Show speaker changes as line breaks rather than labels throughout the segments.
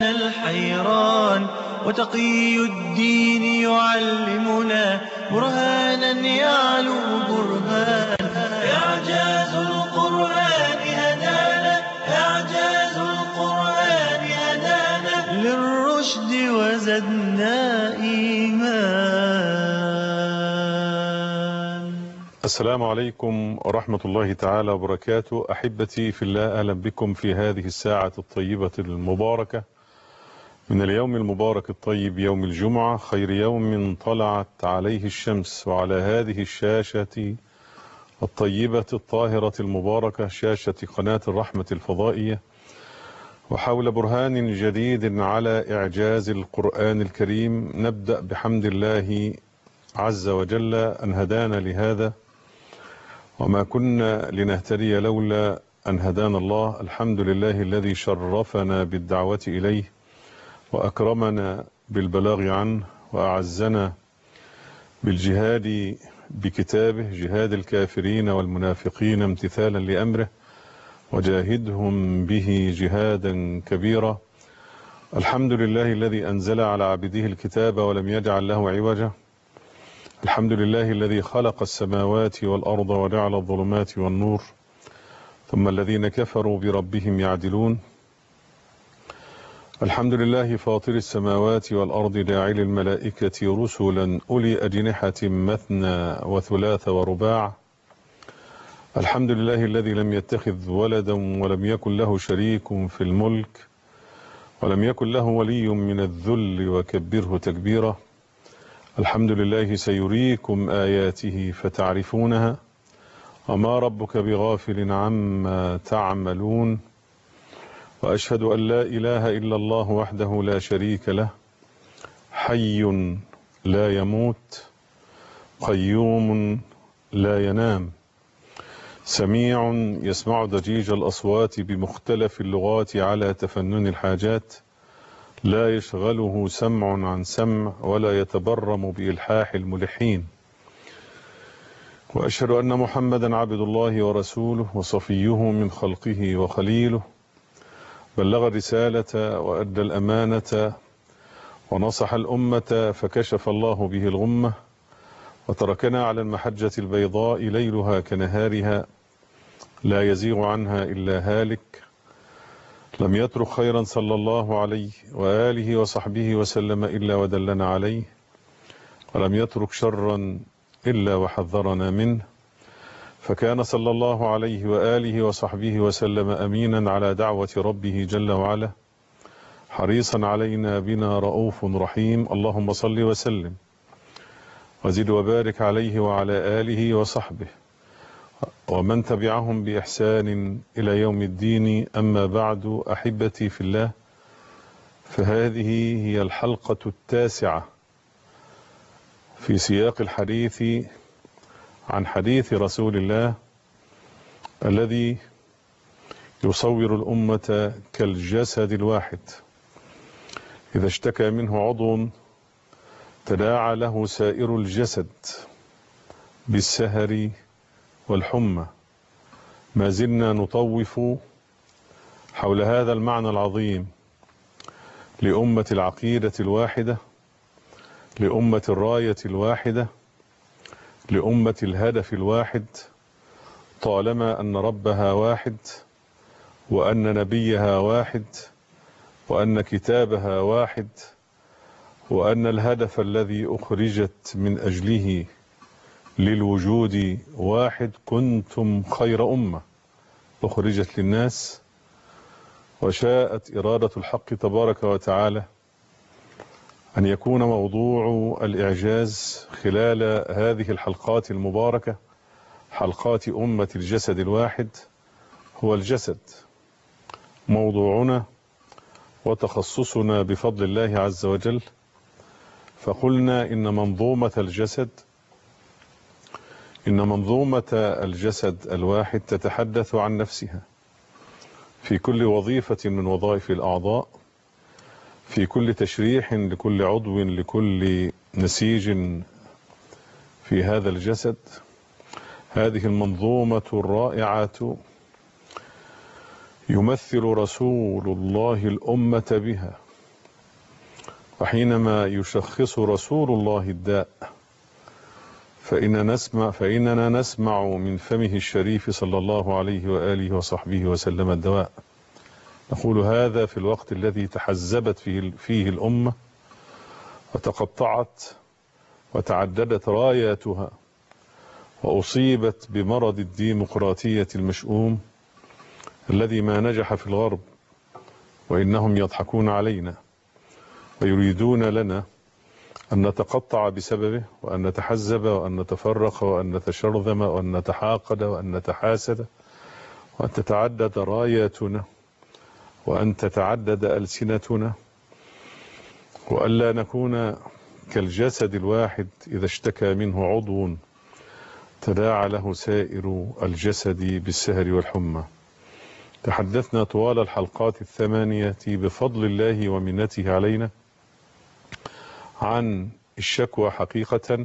الحيران وتقي الدين يعلمنا برهانا يعلو برهان إعجاز القرآن هدانا إعجاز القرآن هدانا للرشد وزدنا إيمان
السلام عليكم ورحمة الله تعالى وبركاته أحبتي في الله أهلا بكم في هذه الساعة الطيبة المباركة من اليوم المبارك الطيب يوم الجمعة خير يوم طلعت عليه الشمس وعلى هذه الشاشة الطيبة الطاهرة المباركة شاشة قناة الرحمة الفضائية وحول برهان جديد على إعجاز القرآن الكريم نبدأ بحمد الله عز وجل أن هدانا لهذا وما كنا لنهتدي لولا أن هدانا الله الحمد لله الذي شرفنا بالدعوة إليه وأكرمنا بالبلاغ عنه وأعزنا بالجهاد بكتابه جهاد الكافرين والمنافقين امتثالا لأمره وجاهدهم به جهادا كبيرا الحمد لله الذي أنزل على عبده الكتاب ولم يجعل له عوجا الحمد لله الذي خلق السماوات والأرض وجعل الظلمات والنور ثم الذين كفروا بربهم يعدلون الحمد لله فاطر السماوات والأرض جاعل الملائكة رسلا أولي أجنحة مثنى وثلاث ورباع الحمد لله الذي لم يتخذ ولدا ولم يكن له شريك في الملك ولم يكن له ولي من الذل وكبره تكبيرا الحمد لله سيريكم آياته فتعرفونها وما ربك بغافل عما تعملون وأشهد أن لا إله إلا الله وحده لا شريك له حي لا يموت قيوم لا ينام سميع يسمع ضجيج الأصوات بمختلف اللغات على تفنن الحاجات لا يشغله سمع عن سمع ولا يتبرم بإلحاح الملحين وأشهد أن محمدا عبد الله ورسوله وصفيه من خلقه وخليله بلغ الرسالة وأدى الأمانة ونصح الأمة فكشف الله به الغمة وتركنا على المحجة البيضاء ليلها كنهارها لا يزيغ عنها إلا هالك لم يترك خيرا صلى الله عليه وآله وصحبه وسلم إلا ودلنا عليه ولم يترك شرا إلا وحذرنا منه فكان صلى الله عليه وآله وصحبه وسلم أمينا على دعوة ربه جل وعلا حريصا علينا بنا رؤوف رحيم اللهم صل وسلم وزد وبارك عليه وعلى آله وصحبه ومن تبعهم بإحسان إلى يوم الدين أما بعد أحبتي في الله فهذه هي الحلقة التاسعة في سياق الحديث عن حديث رسول الله الذي يصور الأمة كالجسد الواحد إذا اشتكى منه عضو تداعى له سائر الجسد بالسهر والحمى ما زلنا نطوف حول هذا المعنى العظيم لأمة العقيدة الواحدة لأمة الراية الواحدة لأمة الهدف الواحد طالما أن ربها واحد وأن نبيها واحد وأن كتابها واحد وأن الهدف الذي أخرجت من أجله للوجود واحد كنتم خير أمة أخرجت للناس وشاءت إرادة الحق تبارك وتعالى أن يكون موضوع الإعجاز خلال هذه الحلقات المباركة حلقات أمة الجسد الواحد هو الجسد موضوعنا وتخصصنا بفضل الله عز وجل فقلنا إن منظومة الجسد إن منظومة الجسد الواحد تتحدث عن نفسها في كل وظيفة من وظائف الأعضاء في كل تشريح لكل عضو لكل نسيج في هذا الجسد هذه المنظومة الرائعة يمثل رسول الله الأمة بها وحينما يشخص رسول الله الداء فإن نسمع فإننا نسمع من فمه الشريف صلى الله عليه وآله وصحبه وسلم الدواء نقول هذا في الوقت الذي تحزبت فيه, فيه الأمة وتقطعت وتعددت راياتها وأصيبت بمرض الديمقراطية المشؤوم الذي ما نجح في الغرب وإنهم يضحكون علينا ويريدون لنا أن نتقطع بسببه وأن نتحزب وأن نتفرق وأن نتشرذم وأن نتحاقد وأن نتحاسد وأن تتعدد راياتنا وأن تتعدد ألسنتنا وألا نكون كالجسد الواحد إذا اشتكى منه عضو تداعى له سائر الجسد بالسهر والحمى تحدثنا طوال الحلقات الثمانية بفضل الله ومنته علينا عن الشكوى حقيقة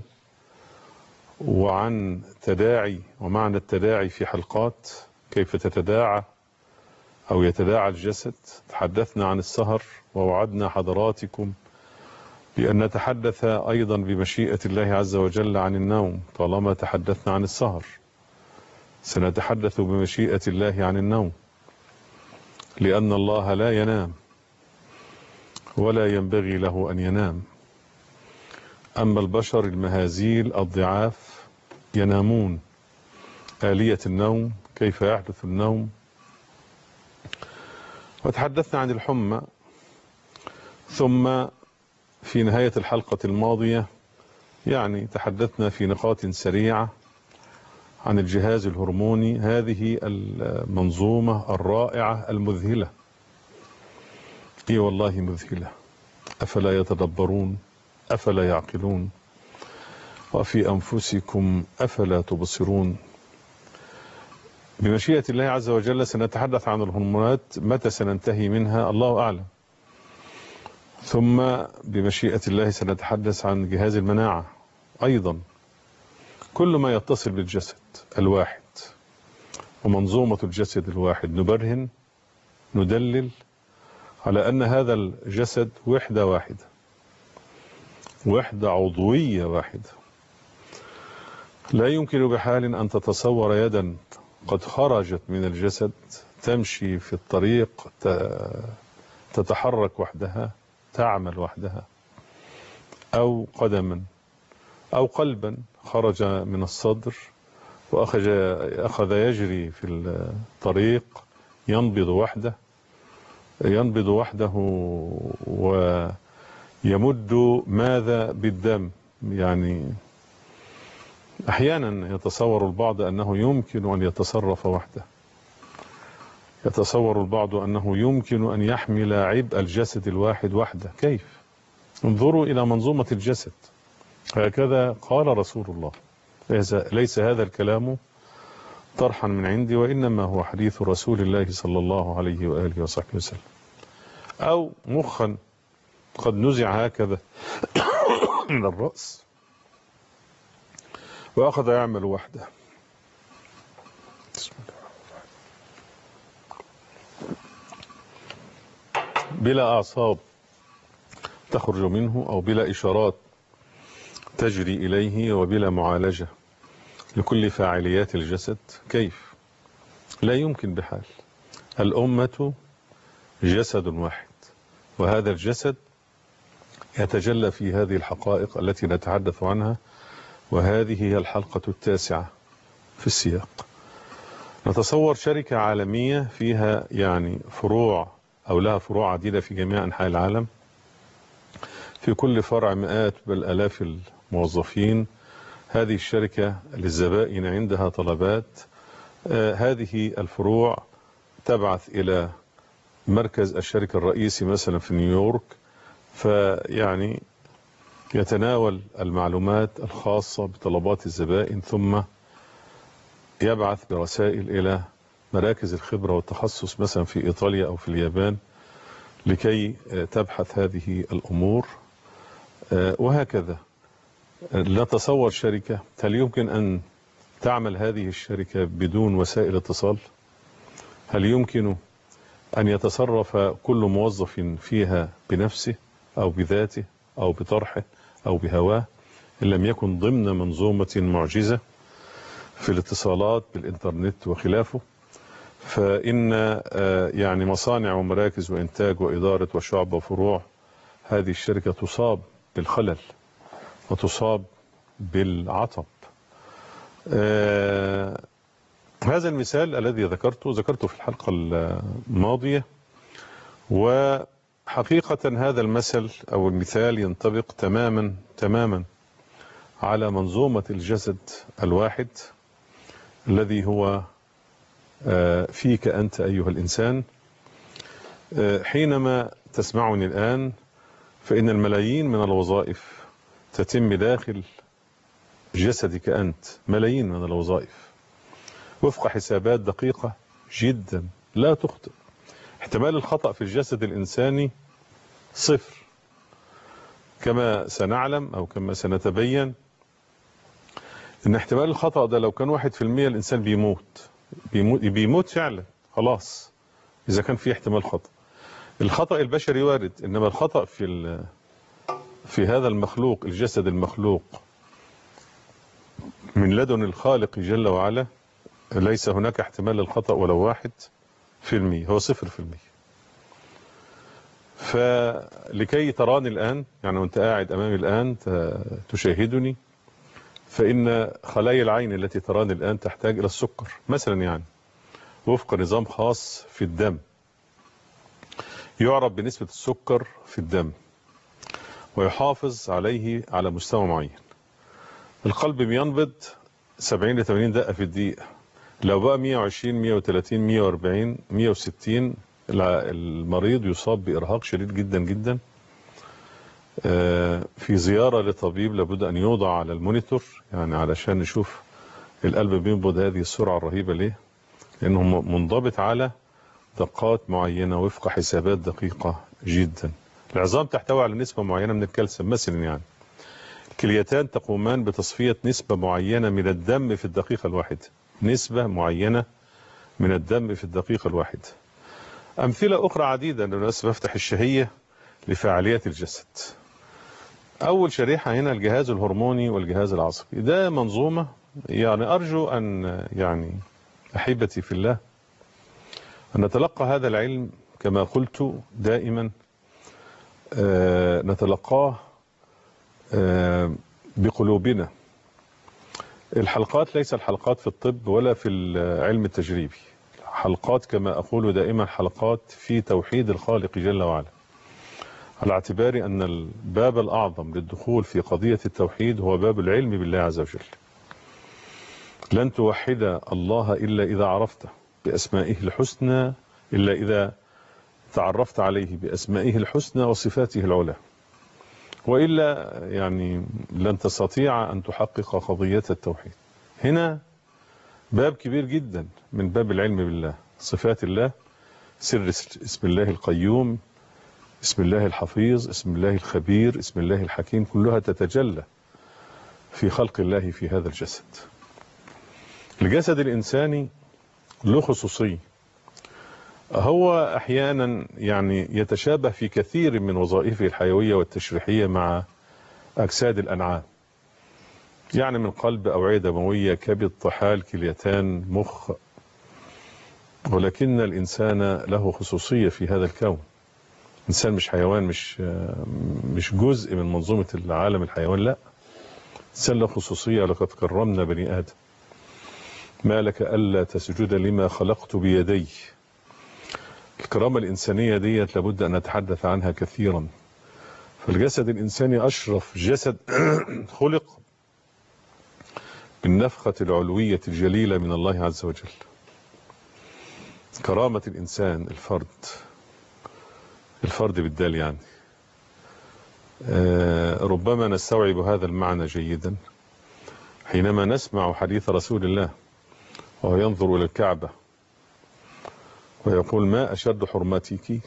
وعن تداعي ومعنى التداعي في حلقات كيف تتداعى أو يتداعى الجسد تحدثنا عن السهر ووعدنا حضراتكم بأن نتحدث أيضا بمشيئة الله عز وجل عن النوم طالما تحدثنا عن السهر سنتحدث بمشيئة الله عن النوم لأن الله لا ينام ولا ينبغي له أن ينام أما البشر المهازيل الضعاف ينامون آلية النوم كيف يحدث النوم وتحدثنا عن الحمى ثم في نهاية الحلقة الماضية يعني تحدثنا في نقاط سريعة عن الجهاز الهرموني هذه المنظومة الرائعة المذهلة اي والله مذهلة أفلا يتدبرون أفلا يعقلون وفي أنفسكم أفلا تبصرون بمشيئة الله عز وجل سنتحدث عن الهرمونات متى سننتهي منها الله أعلم ثم بمشيئة الله سنتحدث عن جهاز المناعة أيضا كل ما يتصل بالجسد الواحد ومنظومة الجسد الواحد نبرهن ندلل على أن هذا الجسد وحدة واحدة وحدة عضوية واحدة لا يمكن بحال أن تتصور يدا قد خرجت من الجسد تمشي في الطريق تتحرك وحدها تعمل وحدها أو قدما أو قلبا خرج من الصدر وأخذ أخذ يجري في الطريق ينبض وحده ينبض وحده ويمد ماذا بالدم يعني أحيانا يتصور البعض أنه يمكن أن يتصرف وحده يتصور البعض أنه يمكن أن يحمل عبء الجسد الواحد وحده كيف انظروا إلى منظومة الجسد هكذا قال رسول الله ليس هذا الكلام طرحا من عندي وإنما هو حديث رسول الله صلى الله عليه وآله وصحبه وسلم أو مخا قد نزع هكذا من الرأس وأخذ يعمل وحده بسم الله بلا أعصاب تخرج منه أو بلا إشارات تجري إليه وبلا معالجة لكل فاعليات الجسد كيف لا يمكن بحال الأمة جسد واحد وهذا الجسد يتجلى في هذه الحقائق التي نتحدث عنها وهذه هي الحلقة التاسعة في السياق نتصور شركة عالمية فيها يعني فروع أو لها فروع عديدة في جميع أنحاء العالم في كل فرع مئات بل ألاف الموظفين هذه الشركة للزبائن عندها طلبات آه هذه الفروع تبعث إلى مركز الشركة الرئيسي مثلا في نيويورك فيعني يتناول المعلومات الخاصة بطلبات الزبائن ثم يبعث برسائل إلى مراكز الخبرة والتخصص مثلا في إيطاليا أو في اليابان لكي تبحث هذه الأمور وهكذا نتصور شركة هل يمكن أن تعمل هذه الشركة بدون وسائل اتصال هل يمكن أن يتصرف كل موظف فيها بنفسه أو بذاته أو بطرحه أو بهواه إن لم يكن ضمن منظومة معجزة في الاتصالات بالإنترنت وخلافه فإن آه، يعني مصانع ومراكز وإنتاج وإدارة وشعب وفروع هذه الشركة تصاب بالخلل وتصاب بالعطب آه، هذا المثال الذي ذكرته ذكرته في الحلقة الماضية وحقيقة هذا المثل أو المثال ينطبق تماما تماما على منظومة الجسد الواحد الذي هو آه، فيك أنت أيها الإنسان آه، حينما تسمعني الآن فإن الملايين من الوظائف تتم داخل جسدك أنت ملايين من الوظائف وفق حسابات دقيقة جدا لا تخطئ احتمال الخطأ في الجسد الإنساني صفر كما سنعلم أو كما سنتبين ان احتمال الخطأ ده لو كان واحد في المية الإنسان بيموت بيموت, بيموت فعلا خلاص إذا كان في احتمال خطأ الخطأ البشري وارد إنما الخطأ في ال- في هذا المخلوق الجسد المخلوق من لدن الخالق جل وعلا ليس هناك احتمال للخطأ ولو واحد في المية هو صفر في المية فلكي تراني الآن يعني وانت قاعد أمامي الآن ت- تشاهدني فإن خلايا العين التي تراني الآن تحتاج إلى السكر مثلا يعني وفق نظام خاص في الدم يعرف بنسبة السكر في الدم ويحافظ عليه على مستوى معين القلب بينبض 70 ل 80 دقة في الدقيقة لو بقى 120 130 140 160 الع- المريض يصاب بإرهاق شديد جدا جدا آه، في زيارة لطبيب لابد أن يوضع على المونيتور يعني علشان نشوف القلب بينبض هذه السرعة الرهيبة ليه لأنه م- منضبط على دقات معينة وفق حسابات دقيقة جدا العظام تحتوي على نسبة معينة من الكالسيوم مثلا يعني الكليتان تقومان بتصفية نسبة معينة من الدم في الدقيقة الواحدة نسبة معينة من الدم في الدقيقة الواحدة أمثلة أخرى عديدة بالمناسبة بفتح الشهية لفعاليات الجسد أول شريحة هنا الجهاز الهرموني والجهاز العصبي ده منظومة يعني أرجو أن يعني أحبتي في الله أن نتلقى هذا العلم كما قلت دائما آه، نتلقاه آه، بقلوبنا الحلقات ليس الحلقات في الطب ولا في العلم التجريبي حلقات كما أقول دائما حلقات في توحيد الخالق جل وعلا على اعتبار أن الباب الأعظم للدخول في قضية التوحيد هو باب العلم بالله عز وجل لن توحد الله إلا إذا عرفته بأسمائه الحسنى إلا إذا تعرفت عليه بأسمائه الحسنى وصفاته العلى وإلا يعني لن تستطيع أن تحقق قضية التوحيد هنا باب كبير جدا من باب العلم بالله صفات الله سر اسم الله القيوم اسم الله الحفيظ اسم الله الخبير اسم الله الحكيم كلها تتجلى في خلق الله في هذا الجسد الجسد الإنساني له خصوصية هو أحيانا يعني يتشابه في كثير من وظائفه الحيوية والتشريحية مع أجساد الأنعام يعني من قلب أوعية دموية كبد طحال كليتان مخ ولكن الإنسان له خصوصية في هذا الكون الإنسان مش حيوان مش مش جزء من منظومة العالم الحيوان لا الإنسان له خصوصية لقد كرمنا بني آدم ما لك ألا تسجد لما خلقت بيدي الكرامة الإنسانية ديت لابد أن نتحدث عنها كثيرا فالجسد الإنساني أشرف جسد خلق بالنفخة العلوية الجليلة من الله عز وجل كرامة الإنسان الفرد الفرد بالدال يعني آه ربما نستوعب هذا المعنى جيدا حينما نسمع حديث رسول الله وهو ينظر إلى الكعبة ويقول ما أشد حرمتك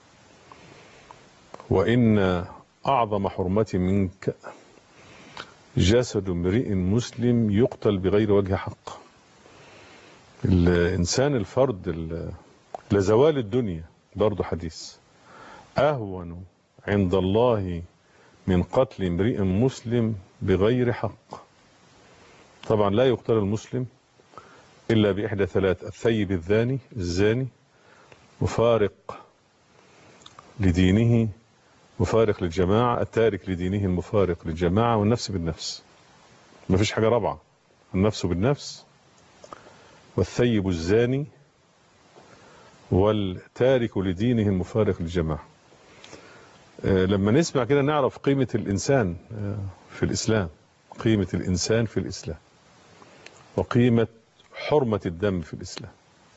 وإن أعظم حرمتي منك جسد امرئ مسلم يقتل بغير وجه حق الإنسان الفرد لزوال الدنيا برضه حديث أهون عند الله من قتل امرئ مسلم بغير حق طبعا لا يقتل المسلم إلا بإحدى ثلاث الثيب الزاني الزاني مفارق لدينه مفارق للجماعة التارك لدينه المفارق للجماعة والنفس بالنفس ما فيش حاجة رابعة النفس بالنفس والثيب الزاني والتارك لدينه المفارق للجماعة لما نسمع كده نعرف قيمة الإنسان في الإسلام قيمة الإنسان في الإسلام وقيمة حرمة الدم في الإسلام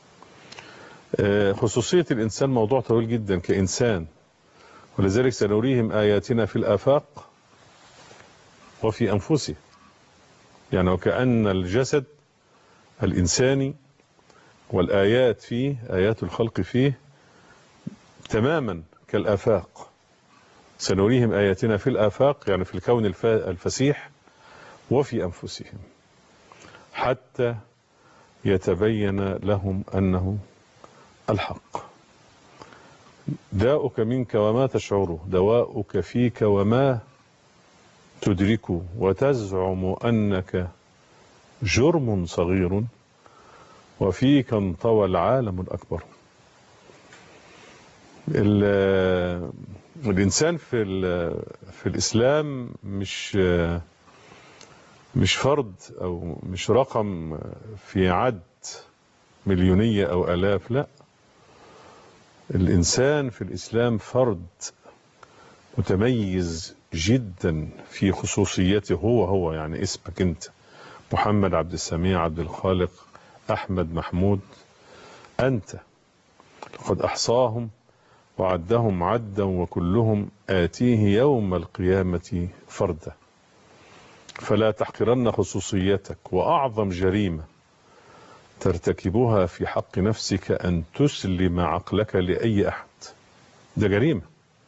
خصوصية الإنسان موضوع طويل جدا كإنسان ولذلك سنريهم آياتنا في الآفاق وفي أنفسهم يعني وكأن الجسد الإنساني والآيات فيه آيات الخلق فيه تماما كالآفاق سنريهم آياتنا في الآفاق يعني في الكون الفسيح وفي أنفسهم حتى يتبين لهم أنه الحق داؤك منك وما تشعره دواؤك فيك وما تدرك وتزعم أنك جرم صغير وفيك انطوى العالم الأكبر الإنسان في في الإسلام مش مش فرد أو مش رقم في عد مليونية أو ألاف لا الإنسان في الإسلام فرد متميز جدا في خصوصيته هو هو يعني اسمك أنت محمد عبد السميع عبد الخالق أحمد محمود أنت لقد أحصاهم وعدهم عدا وكلهم آتيه يوم القيامة فردا فلا تحقرن خصوصيتك وأعظم جريمة ترتكبها في حق نفسك أن تسلم عقلك لأي أحد ده جريمة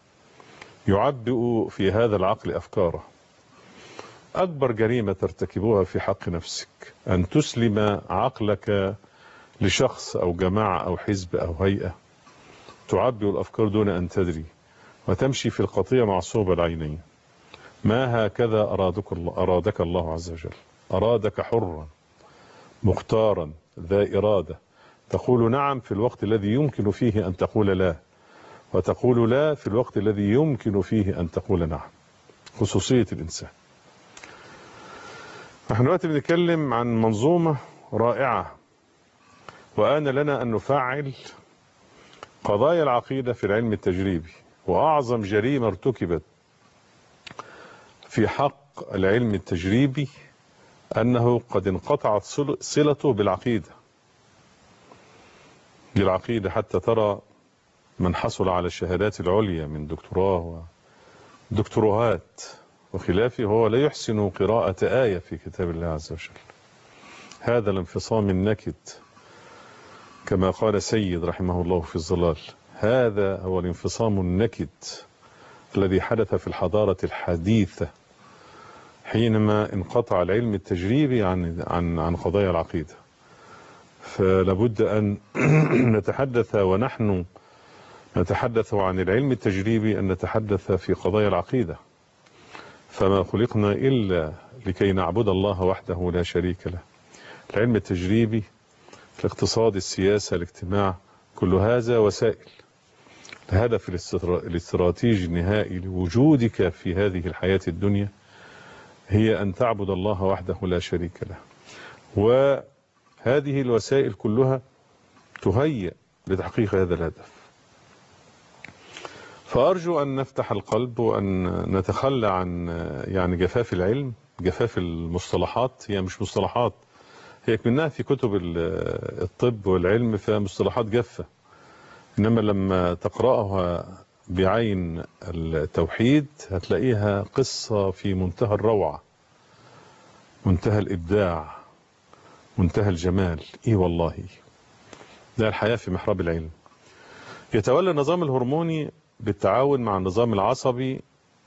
يعبئ في هذا العقل أفكاره أكبر جريمة ترتكبها في حق نفسك أن تسلم عقلك لشخص أو جماعة أو حزب أو هيئة تعبئ الأفكار دون أن تدري وتمشي في القطيع معصوب العينين ما هكذا أرادك الله, أرادك الله عز وجل أرادك حرا مختارا ذا إرادة تقول نعم في الوقت الذي يمكن فيه أن تقول لا وتقول لا في الوقت الذي يمكن فيه أن تقول نعم خصوصية الإنسان نحن دلوقتي بنتكلم عن منظومة رائعة وآن لنا أن نفعل قضايا العقيدة في العلم التجريبي وأعظم جريمة ارتكبت في حق العلم التجريبي أنه قد انقطعت صلته بالعقيدة بالعقيدة حتى ترى من حصل على الشهادات العليا من دكتوراه ودكتوراهات وخلافه هو لا يحسن قراءة آية في كتاب الله عز وجل هذا الانفصام النكد كما قال سيد رحمه الله في الظلال هذا هو الانفصام النكد الذي حدث في الحضارة الحديثة حينما انقطع العلم التجريبي عن عن عن قضايا العقيدة فلابد أن نتحدث ونحن نتحدث عن العلم التجريبي أن نتحدث في قضايا العقيدة فما خلقنا إلا لكي نعبد الله وحده لا شريك له العلم التجريبي الاقتصاد السياسة الاجتماع كل هذا وسائل الهدف الاستراتيجي النهائي لوجودك في هذه الحياة الدنيا هي أن تعبد الله وحده لا شريك له وهذه الوسائل كلها تهيئ لتحقيق هذا الهدف فأرجو أن نفتح القلب وأن نتخلى عن يعني جفاف العلم جفاف المصطلحات هي مش مصطلحات هي كمنها في كتب الطب والعلم فيها مصطلحات جافة إنما لما تقرأها بعين التوحيد هتلاقيها قصة في منتهى الروعة منتهى الإبداع منتهى الجمال إيه والله ده الحياة في محراب العلم يتولى النظام الهرموني بالتعاون مع النظام العصبي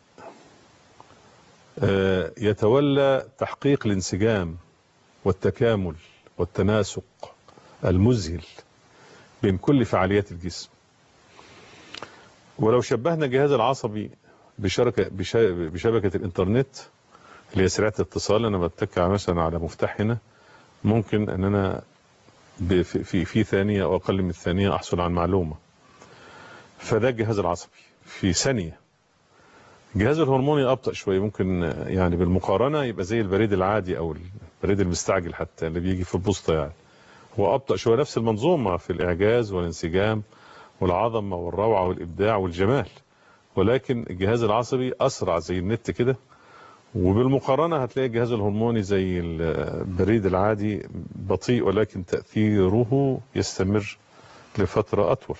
يتولى تحقيق الانسجام والتكامل والتناسق المذهل بين كل فعاليات الجسم ولو شبهنا الجهاز العصبي بشبكة بش- بشبكة الإنترنت اللي هي سرعة الاتصال أنا بتك مثلا على مفتاح هنا ممكن أن أنا ب- في في في ثانية أو أقل من الثانية أحصل عن معلومة فده الجهاز العصبي في ثانية الجهاز الهرموني أبطأ شوية ممكن آه، يعني بالمقارنة يبقى زي البريد العادي أو البريد المستعجل حتى اللي بيجي في البوسطة يعني هو أبطأ شوية نفس المنظومة في الإعجاز والانسجام والعظمة والروعة والإبداع والجمال ولكن الجهاز العصبي أسرع زي النت كده وبالمقارنة هتلاقي الجهاز الهرموني زي البريد العادي بطيء ولكن تأثيره يستمر لفترة أطول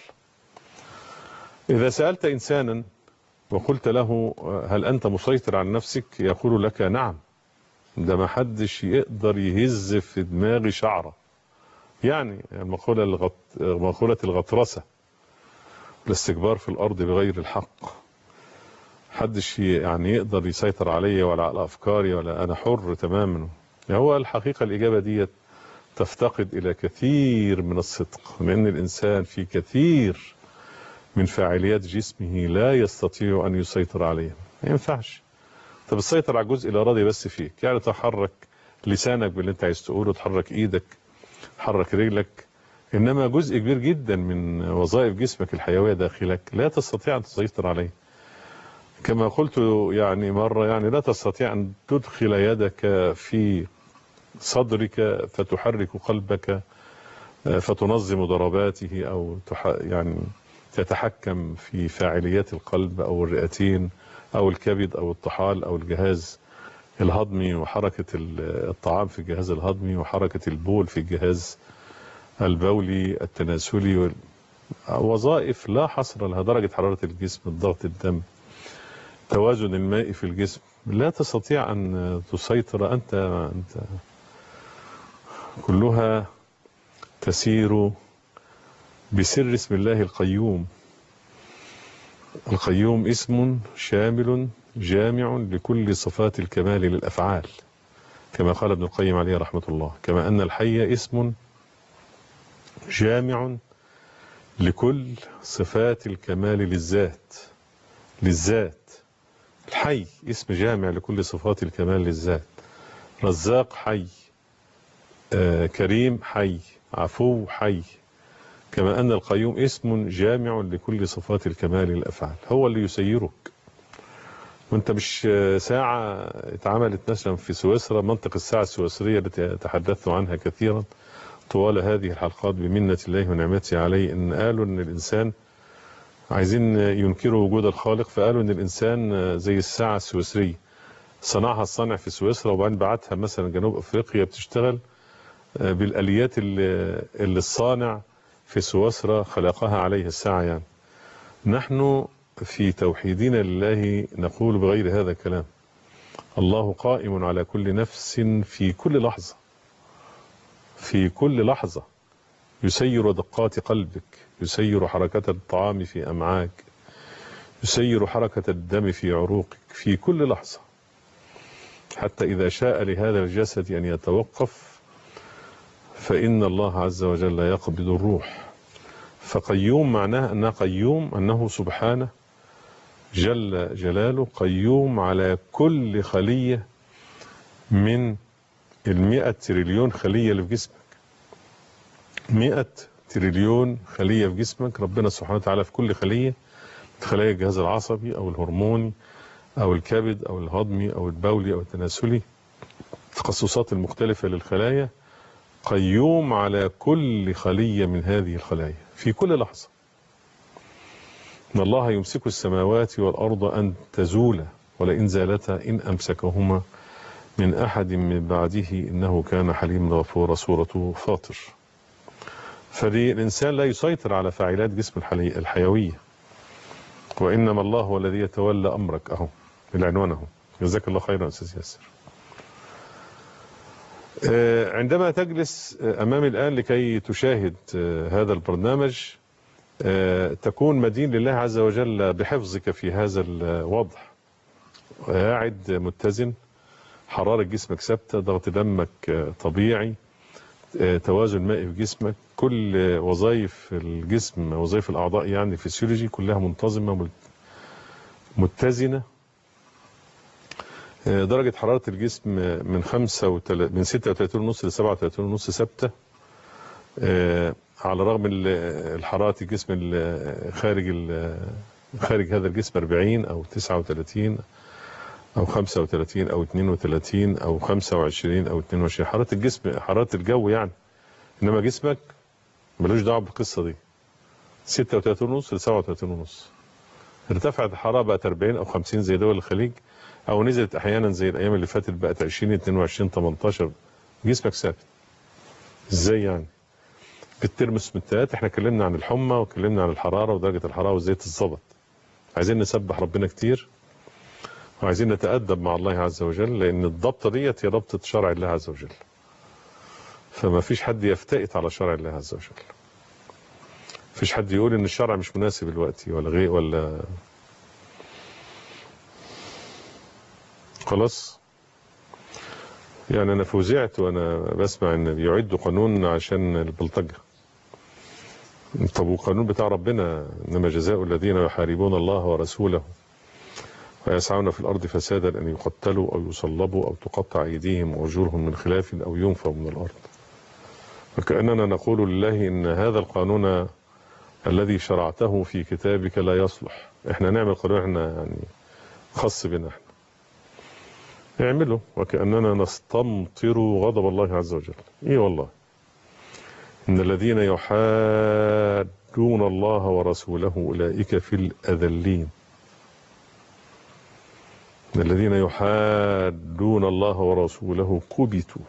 إذا سألت إنسانا وقلت له هل أنت مسيطر على نفسك يقول لك نعم ده ما حدش يقدر يهز في دماغي شعرة يعني المقولة الغط... مقولة الغطرسة الاستكبار في الأرض بغير الحق حدش يعني يقدر يسيطر عليا ولا على أفكاري ولا أنا حر تماما هو الحقيقة الإجابة دي تفتقد إلى كثير من الصدق لأن الإنسان في كثير من فاعليات جسمه لا يستطيع أن يسيطر عليها ما ينفعش طب تسيطر على الجزء الإرادي بس فيك يعني تحرك لسانك باللي أنت عايز تقوله تحرك إيدك تحرك رجلك إنما جزء كبير جدا من وظائف جسمك الحيوية داخلك لا تستطيع أن تسيطر عليه كما قلت يعني مرة يعني لا تستطيع أن تدخل يدك في صدرك فتحرك قلبك فتنظم ضرباته أو تح يعني تتحكم في فاعليات القلب أو الرئتين أو الكبد أو الطحال أو الجهاز الهضمي وحركة الطعام في الجهاز الهضمي وحركة البول في الجهاز البولي التناسلي وظائف لا حصر لها درجة حرارة الجسم الضغط الدم توازن الماء في الجسم لا تستطيع أن تسيطر أنت أنت كلها تسير بسر اسم الله القيوم القيوم اسم شامل جامع لكل صفات الكمال للأفعال كما قال ابن القيم عليه رحمة الله كما أن الحي اسم جامع لكل صفات الكمال للذات للذات الحي اسم جامع لكل صفات الكمال للذات رزاق حي آه كريم حي عفو حي كما أن القيوم اسم جامع لكل صفات الكمال للأفعال هو اللي يسيرك وانت مش ساعة اتعملت مثلا في سويسرا منطق الساعة السويسرية التي تحدثت عنها كثيرا طوال هذه الحلقات بمنة الله ونعمته عليه ان قالوا ان الانسان عايزين ينكروا وجود الخالق فقالوا ان الانسان زي الساعة السويسرية صنعها الصانع في سويسرا وبعدين بعتها مثلا جنوب افريقيا بتشتغل بالاليات اللي, اللي الصانع في سويسرا خلقها عليه الساعة يعني نحن في توحيدنا لله نقول بغير هذا الكلام الله قائم على كل نفس في كل لحظة في كل لحظة يسير دقات قلبك يسير حركة الطعام في أمعاك يسير حركة الدم في عروقك في كل لحظة حتى إذا شاء لهذا الجسد أن يتوقف فإن الله عز وجل يقبض الروح فقيوم معناه أنه قيوم أنه سبحانه جل جلاله قيوم على كل خلية من المئة تريليون خلية اللي في جسمك مئة تريليون خلية في جسمك ربنا سبحانه وتعالى في كل خلية خلايا الجهاز العصبي أو الهرموني أو الكبد أو الهضمي أو البولي أو التناسلي التخصصات المختلفة للخلايا قيوم على كل خلية من هذه الخلايا في كل لحظة إن الله يمسك السماوات والأرض أن تزولا ولئن زالتا إن أمسكهما من أحد من بعده إنه كان حليما غفورا سورة فاطر فدي الإنسان لا يسيطر على فاعلات جسم الحلي الحيوية وإنما الله هو الذي يتولى أمرك أهو العنوان أهو جزاك الله خيرا أستاذ ياسر عندما تجلس أمامي الآن لكي تشاهد هذا البرنامج تكون مدين لله عز وجل بحفظك في هذا الوضع قاعد متزن حرارة جسمك ثابتة ضغط دمك طبيعي توازن مائي في جسمك كل وظائف الجسم وظائف الأعضاء يعني فيسيولوجي كلها منتظمة متزنة آه، درجة حرارة الجسم من خمسة وتل... من 36 ونص ل 37 ونص ثابتة آه، على الرغم من الحرارة الجسم ال- خارج ال- خارج هذا الجسم 40 أو 39 أو 35 أو 32 أو 25 أو 22 حرارة الجسم حرارة الجو يعني إنما جسمك ملوش دعوة بالقصة دي 36 ونص ل 37 ونص ارتفعت الحرارة بقت 40 أو 50 زي دول الخليج أو نزلت أحيانا زي الأيام اللي فاتت بقت 20 22 18 جسمك ثابت إزاي يعني؟ بالترمومترات احنا اتكلمنا عن الحمى واتكلمنا عن الحرارة ودرجة الحرارة وازاي تتظبط عايزين نسبح ربنا كتير وعايزين نتأدب مع الله عز وجل لأن الضبطة ديت هي ضبطة شرع الله عز وجل فما فيش حد يفتئت على شرع الله عز وجل فيش حد يقول ان الشرع مش مناسب دلوقتي ولا غير ولا خلاص يعني انا فوزعت وانا بسمع ان بيعدوا قانون عشان البلطجه طب والقانون بتاع ربنا انما جزاء الذين يحاربون الله ورسوله ويسعون في الارض فسادا ان يقتلوا او يصلبوا او تقطع ايديهم وارجلهم من خلاف او ينفوا من الارض فكاننا نقول لله ان هذا القانون الذي شرعته في كتابك لا يصلح احنا نعمل قانون احنا يعني خاص بنا احنا اعمله وكأننا نستمطر غضب الله عز وجل ايه والله ان الذين يحادون الله ورسوله اولئك في الاذلين ان الذين يحادون الله ورسوله كبتوا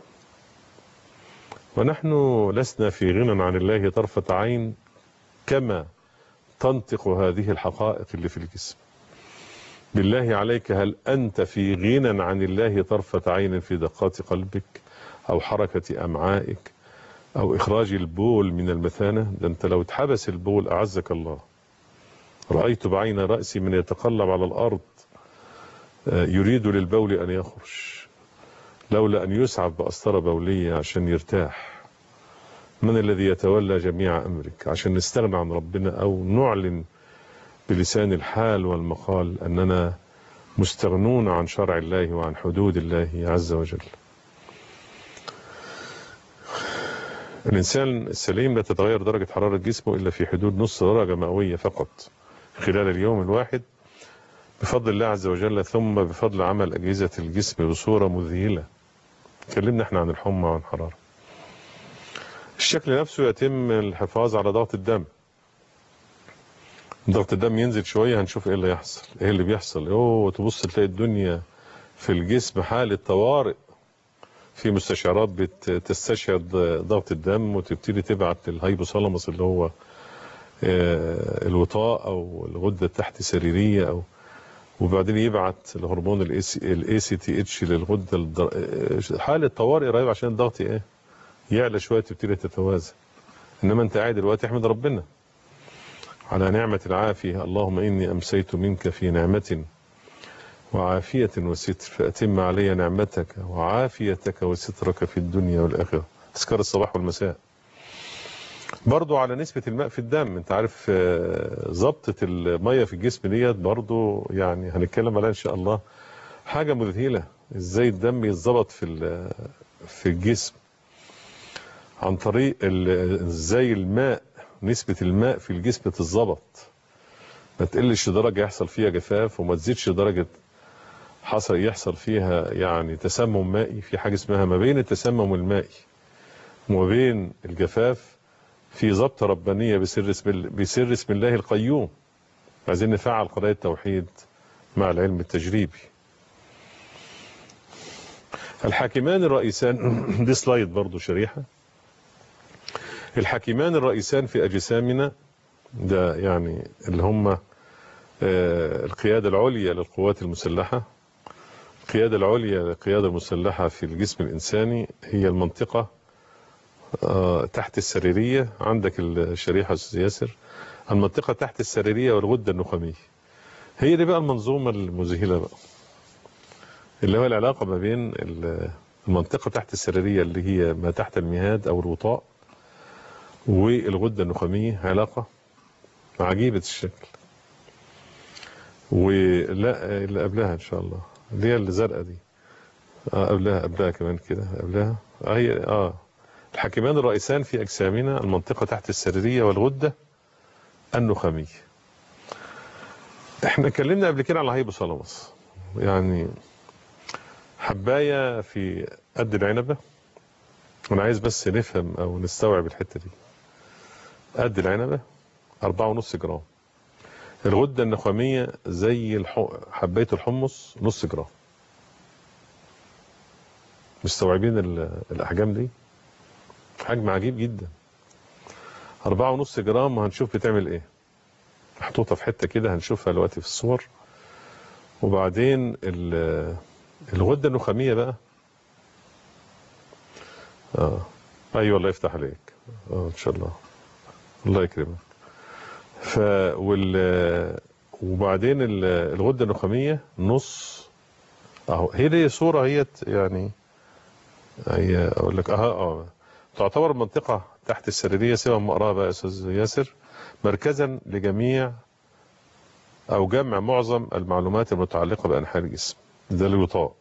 ونحن لسنا في غنى عن الله طرفة عين كما تنطق هذه الحقائق اللي في الجسم بالله عليك هل أنت في غنى عن الله طرفة عين في دقات قلبك أو حركة أمعائك أو إخراج البول من المثانة ده أنت لو اتحبس البول أعزك الله رأيت بعين رأسي من يتقلب على الأرض آه، يريد للبول أن يخرج لولا أن يسعف بأسطرة بولية عشان يرتاح من الذي يتولى جميع أمرك عشان نستغنى عن ربنا أو نعلن بلسان الحال والمقال أننا مستغنون عن شرع الله وعن حدود الله عز وجل الإنسان السليم لا تتغير درجة حرارة جسمه إلا في حدود نص درجة مئوية فقط خلال اليوم الواحد بفضل الله عز وجل ثم بفضل عمل أجهزة الجسم بصورة مذهلة تكلمنا احنا عن الحمى وعن الحرارة الشكل نفسه يتم الحفاظ على ضغط الدم ضغط الدم ينزل شوية هنشوف ايه اللي يحصل ايه اللي بيحصل اوه تبص تلاقي الدنيا في الجسم حالة طوارئ في مستشعرات بتستشعر ضغط الدم وتبتدي تبعت للهايبوثالاموس اللي هو آه، الوطاء او الغده التحت سريريه او وبعدين يبعت الهرمون الاي سي تي اتش للغده الدر... آه، حاله طوارئ رهيبه عشان الضغط ايه يعلى شويه تبتدي تتوازن انما انت قاعد دلوقتي احمد ربنا على نعمه العافيه اللهم اني امسيت منك في نعمه وعافية وستر فأتم علي نعمتك وعافيتك وسترك في الدنيا والآخرة أذكار الصباح والمساء برضو على نسبة الماء في الدم انت عارف آه، ضبطة المية في الجسم ديت برضو يعني هنتكلم عليها ان شاء الله حاجة مذهلة ازاي الدم يتظبط في ال- في الجسم عن طريق ال- ازاي الماء نسبة الماء في الجسم تتظبط ما تقلش درجة يحصل فيها جفاف وما تزيدش درجة حصل يحصل فيها يعني تسمم مائي في حاجة اسمها ما بين التسمم المائي وما بين الجفاف في ضبط ربانية بسر اسم ال- بسر اسم الله القيوم عايزين نفعل قضايا التوحيد مع العلم التجريبي الحاكمان الرئيسان دي سلايد برضو شريحة الحاكمان الرئيسان في أجسامنا ده يعني اللي هم آه، القيادة العليا للقوات المسلحة القيادة العليا للقيادة المسلحة في الجسم الإنساني هي المنطقة آه، تحت السريرية عندك الشريحة أستاذ ياسر المنطقة تحت السريرية والغدة النخامية هي دي بقى المنظومة المذهلة بقى اللي هو العلاقة ما بين ال- المنطقة تحت السريرية اللي هي ما تحت المهاد أو الوطاء والغدة النخامية علاقة عجيبة الشكل ولا اللي قبلها ان شاء الله اللي هي الزرقاء دي اه قبلها قبلها كمان كده قبلها اه هي اه الحاكمان الرئيسان في اجسامنا المنطقه تحت السريريه والغده النخاميه احنا اتكلمنا قبل كده على هايبوثالاموس يعني حبايه في قد العنبه انا عايز بس نفهم او نستوعب الحته دي قد العنبه أربعة ونص جرام الغدة النخامية زي الح... حباية الحمص نص جرام مستوعبين ال... الأحجام دي حجم عجيب جدا أربعة ونص جرام وهنشوف بتعمل إيه محطوطة في حتة كده هنشوفها دلوقتي في الصور وبعدين ال... الغدة النخامية بقى اه ايوه الله يفتح عليك اه ان شاء الله الله يكرمك ف وال وبعدين ال- الغده النخاميه نص اهو هي دي صوره هي يعني هي اقول لك اه اه تعتبر المنطقه تحت السريريه سوى ما اقراها بقى يا استاذ ياسر مركزا لجميع او جمع معظم المعلومات المتعلقه بانحاء الجسم ده الوطاء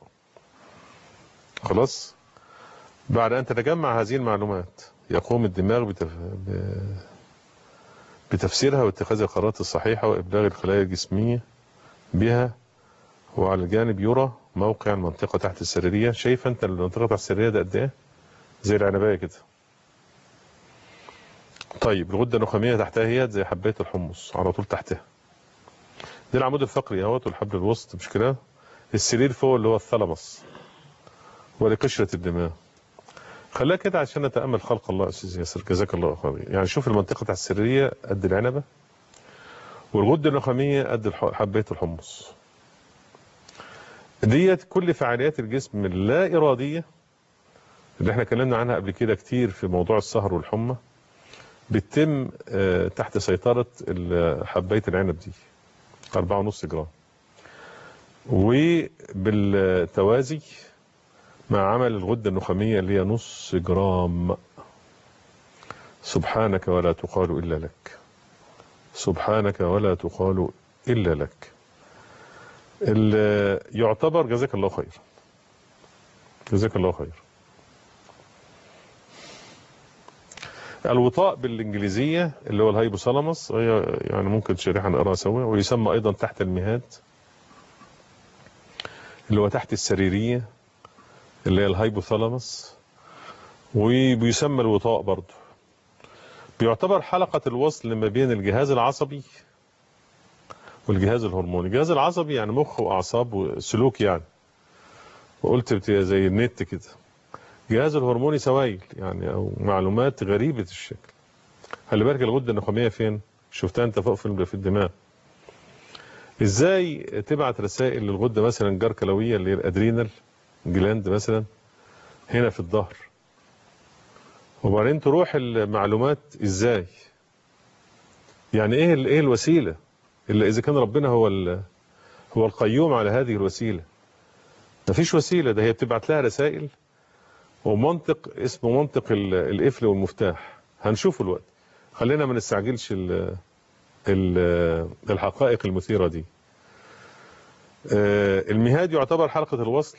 خلاص بعد ان تتجمع هذه المعلومات يقوم الدماغ بتف... ب... بتفسيرها واتخاذ القرارات الصحيحة وإبلاغ الخلايا الجسمية بها وعلى الجانب يرى موقع المنطقة تحت السريرية شايف أنت المنطقة تحت السريرية ده قد إيه؟ زي العنباية كده طيب الغدة النخامية تحتها هي زي حباية الحمص على طول تحتها دي العمود الفقري اهوت والحبل الوسط مش كده السرير فوق اللي هو الثلمس ولقشرة الدماغ خليها كده عشان نتامل خلق الله يا استاذ ياسر جزاك الله خير يعني شوف المنطقه تحت السريريه قد العنبه والغده النخاميه قد الح- حبايه الحمص ديت كل فعاليات الجسم اللا اراديه اللي احنا اتكلمنا عنها قبل كده كتير في موضوع السهر والحمى بتتم آه، تحت سيطره ال- حبايه العنب دي 4.5 جرام وبالتوازي مع عمل الغدة النخامية اللي هي نص جرام سبحانك ولا تقال إلا لك سبحانك ولا تقال إلا لك ال- يعتبر جزاك الله خير جزاك الله خير الوطاء بالإنجليزية اللي هو الهايبوثالاموس هي يعني ممكن شريحة نقراها سوا ويسمى أيضا تحت المهاد اللي هو تحت السريرية اللي هي الهايبوثالاموس وبيسمى الوطاء برضه بيعتبر حلقة الوصل ما بين الجهاز العصبي والجهاز الهرموني الجهاز العصبي يعني مخ وأعصاب وسلوك يعني وقلت بت- زي النت كده الجهاز الهرموني سوائل يعني أو معلومات غريبة الشكل خلي بالك الغدة النخامية فين شفتها انت فوق في في الدماغ ازاي تبعت رسائل للغدة مثلا جركلوية اللي هي الادرينال جلاند مثلا هنا في الظهر وبعدين تروح المعلومات ازاي يعني ايه ال- ايه الوسيله الا اذا كان ربنا هو ال- هو القيوم على هذه الوسيله مفيش وسيله ده هي بتبعت لها رسائل ومنطق اسمه منطق ال- القفل والمفتاح هنشوفه الوقت خلينا ما نستعجلش ال- ال- الحقائق المثيره دي آه، المهاد يعتبر حلقه الوصل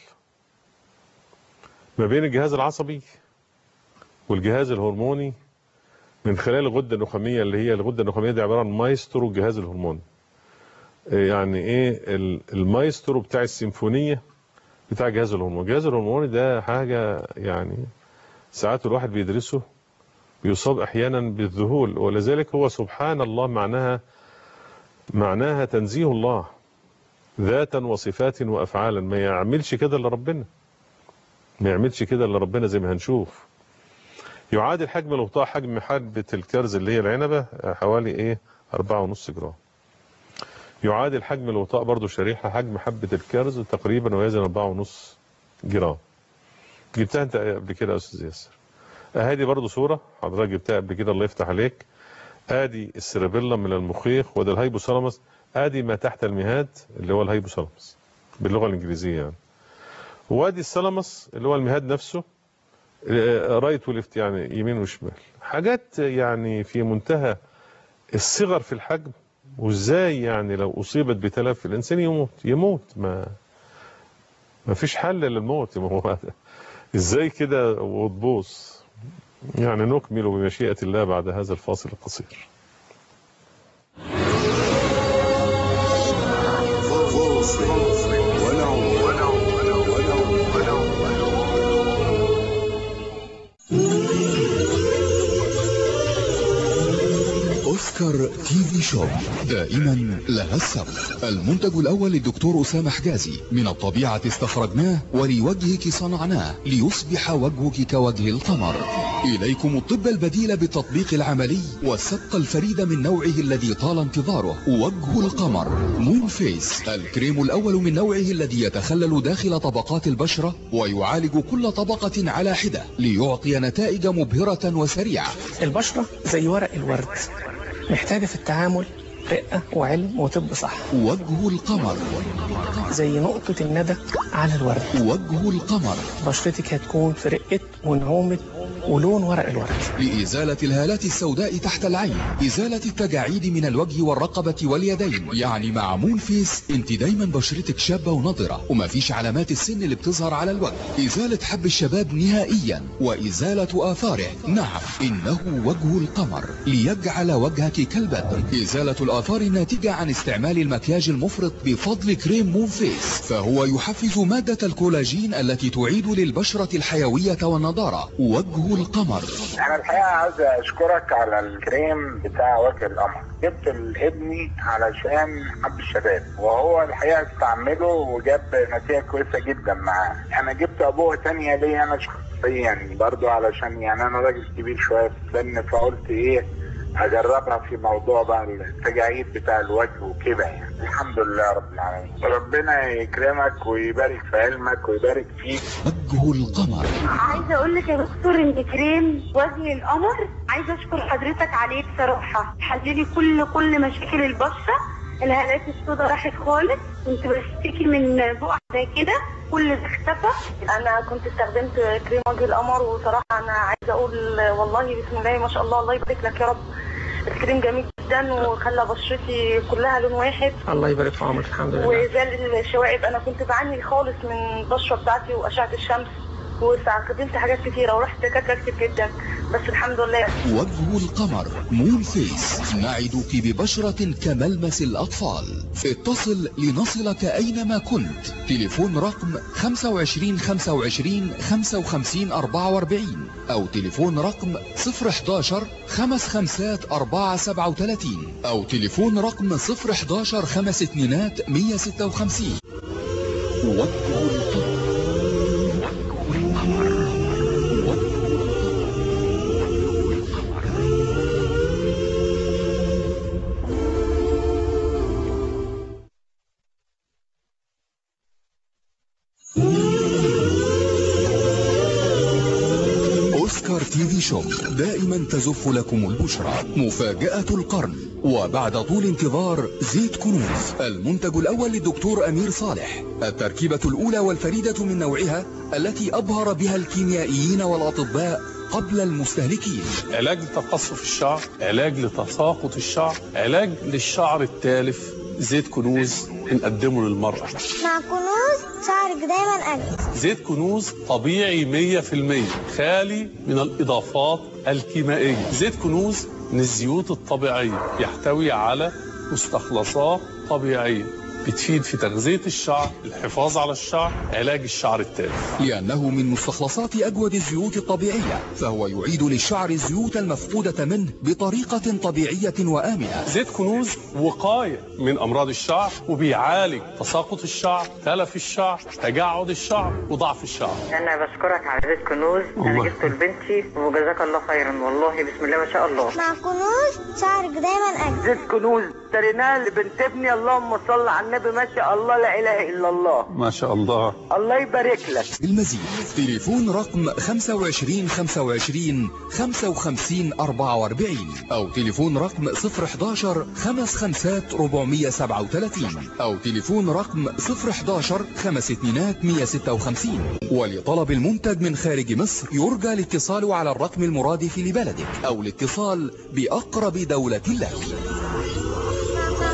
ما بين الجهاز العصبي والجهاز الهرموني من خلال الغده النخاميه اللي هي الغده النخاميه دي عباره عن مايسترو الجهاز الهرموني إيه يعني ايه ال- المايسترو بتاع السيمفونيه بتاع الجهاز الهرموني الجهاز الهرموني ده حاجه يعني ساعات الواحد بيدرسه بيصاب احيانا بالذهول ولذلك هو سبحان الله معناها معناها تنزيه الله ذاتا وصفات وافعالا ما يعملش كده الا ربنا ما يعملش كده الا ربنا زي ما هنشوف يعادل حجم الغطاء حجم حبة الكرز اللي هي العنبة حوالي ايه أربعة ونص جرام يعادل حجم الغطاء برضو شريحة حجم حبة الكرز تقريبا ويزن أربعة ونص جرام جبتها انت قبل كده يا أستاذ ياسر اهادي برضو صورة حضرتك جبتها قبل كده الله يفتح عليك ادي السيربيلا من المخيخ وده الهايبوثالاموس ادي ما تحت المهاد اللي هو الهايبوثالاموس باللغة الإنجليزية يعني وادي الثالاموس اللي هو المهاد نفسه رايت وليفت يعني يمين وشمال حاجات يعني في منتهى الصغر في الحجم وازاي يعني لو اصيبت بتلف الانسان يموت يموت ما ما فيش حل للموت ما هو ازاي كده وتبوظ يعني نكمل بمشيئة الله بعد هذا الفاصل القصير
أوسكار تي في شوب دائما لها السبق المنتج الأول للدكتور أسامة حجازي من الطبيعة استخرجناه ولوجهك صنعناه ليصبح وجهك كوجه القمر إليكم الطب البديل بالتطبيق العملي والسبق الفريد من نوعه الذي طال انتظاره وجه القمر مون فيس الكريم الأول من نوعه الذي يتخلل داخل طبقات البشرة ويعالج كل طبقة على حدة ليعطي نتائج مبهرة وسريعة
البشرة زي ورق الورد محتاجة في التعامل رقة وعلم وطب صح
وجه القمر
زي نقطة الندى على الورد
وجه القمر
بشرتك هتكون في رقة ونعومة ولون ورق الورد
لإزالة الهالات السوداء تحت العين إزالة التجاعيد من الوجه والرقبة واليدين يعني مع مون فيس انت دايما بشرتك شابة ونضرة ومفيش علامات السن اللي بتظهر على الوجه إزالة حب الشباب نهائيا وإزالة آثاره نعم إنه وجه القمر ليجعل وجهك كالبدر إزالة الآثار الناتجة عن استعمال المكياج المفرط بفضل كريم مون فيس فهو يحفز مادة الكولاجين التي تعيد للبشرة الحيوية والنضارة وجه القمر
انا الحقيقه عاوز اشكرك على الكريم بتاع وجه القمر جبت لابني علشان حب الشباب وهو الحقيقه استعمله وجاب نتيجه كويسه جدا معاه انا جبت ابوه تانية ليا انا شخصيا برضو علشان يعني انا راجل كبير شويه في السن فقلت ايه اجربها في موضوع بقى التجاعيد بتاع الوجه وكده يعني الحمد لله رب العالمين ربنا يكرمك ويبارك في علمك ويبارك فيك
وجه القمر
عايزه اقول لك يا دكتور ان كريم وجه القمر عايزه اشكر حضرتك عليه بصراحه حللي كل كل مشاكل البشره الهالات السوداء راحت خالص كنت بشتكي من بقع زي كده كل ده اختفى انا كنت استخدمت كريم وجه القمر وصراحه انا عايزه اقول والله بسم الله ما شاء الله الله يبارك لك يا رب الكريم جميل جدا وخلى بشرتي كلها لون واحد
الله يبارك في عمرك الحمد لله
وزال الشوائب انا كنت بعاني خالص من البشره بتاعتي واشعه الشمس واستخدمت حاجات كتيره ورحت دكاتره كتير جدا بس الحمد لله
وجه القمر مون فيس نعدك ببشرة كملمس الأطفال اتصل لنصلك أينما كنت تليفون رقم 25 25 55 44 أو تليفون رقم 011 خمس خمسات 4 37 أو تليفون رقم 011 خمس اتنينات 156 وجه القمر أوسكار تي في شوب دائما تزف لكم البشرى مفاجأة القرن وبعد طول انتظار زيت كنوز المنتج الأول للدكتور أمير صالح التركيبة الأولى والفريدة من نوعها التي أبهر بها الكيميائيين والأطباء قبل المستهلكين
علاج لتقصف الشعر علاج لتساقط الشعر علاج للشعر التالف زيت كنوز بنقدمه للمرأة
مع كنوز شعرك دايما أجمل
زيت كنوز طبيعي 100% خالي من الإضافات الكيميائية زيت كنوز من الزيوت الطبيعية يحتوي على مستخلصات طبيعية بتفيد في تغذية الشعر الحفاظ على الشعر علاج الشعر التالف
لأنه من مستخلصات أجود الزيوت الطبيعية فهو يعيد للشعر الزيوت المفقودة منه بطريقة طبيعية وآمنة
زيت كنوز وقاية من أمراض الشعر وبيعالج تساقط الشعر تلف الشعر تجعد الشعر وضعف الشعر
انا بشكرك على زيت كنوز انا
الله.
جبته لبنتي وجزاك الله خيرا والله بسم الله ما شاء الله
مع كنوز شعرك دايما أجمل
زيت كنوز اشتريناه لبنت ابني اللهم صل على النبي ما شاء الله لا اله الا الله
ما شاء الله
الله يبارك لك
المزيد تليفون رقم 25 25 55 44 أو تليفون رقم 011 خمس خمسات 437 أو تليفون رقم 011 خمس اتنينات 156 ولطلب المنتج من خارج مصر يرجى الاتصال على الرقم المرادف لبلدك أو الاتصال بأقرب دولة لك
مع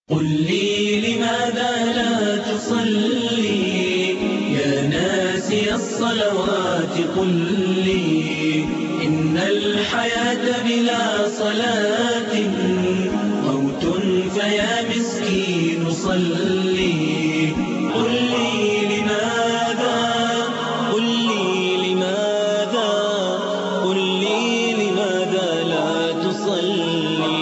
قل لي لماذا لا تصلي يا ناسي الصلوات قل لي إن الحياة بلا صلاة موت فيا مسكين صلي قل لي لماذا قل لي لماذا قل لي لماذا لا تصلي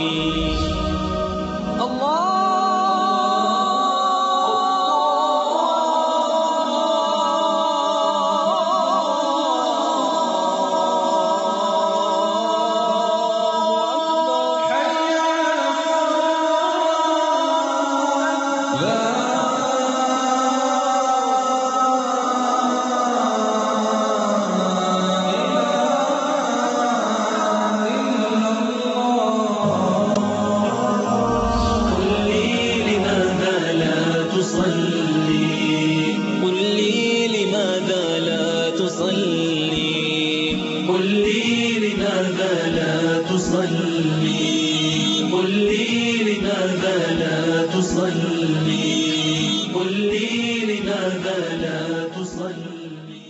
قل لي لماذا لا تصلي قل لي لماذا لا تصلي قل لي لماذا لا تصلي قل لي لماذا لا تصلي قل لي لماذا لا تصلي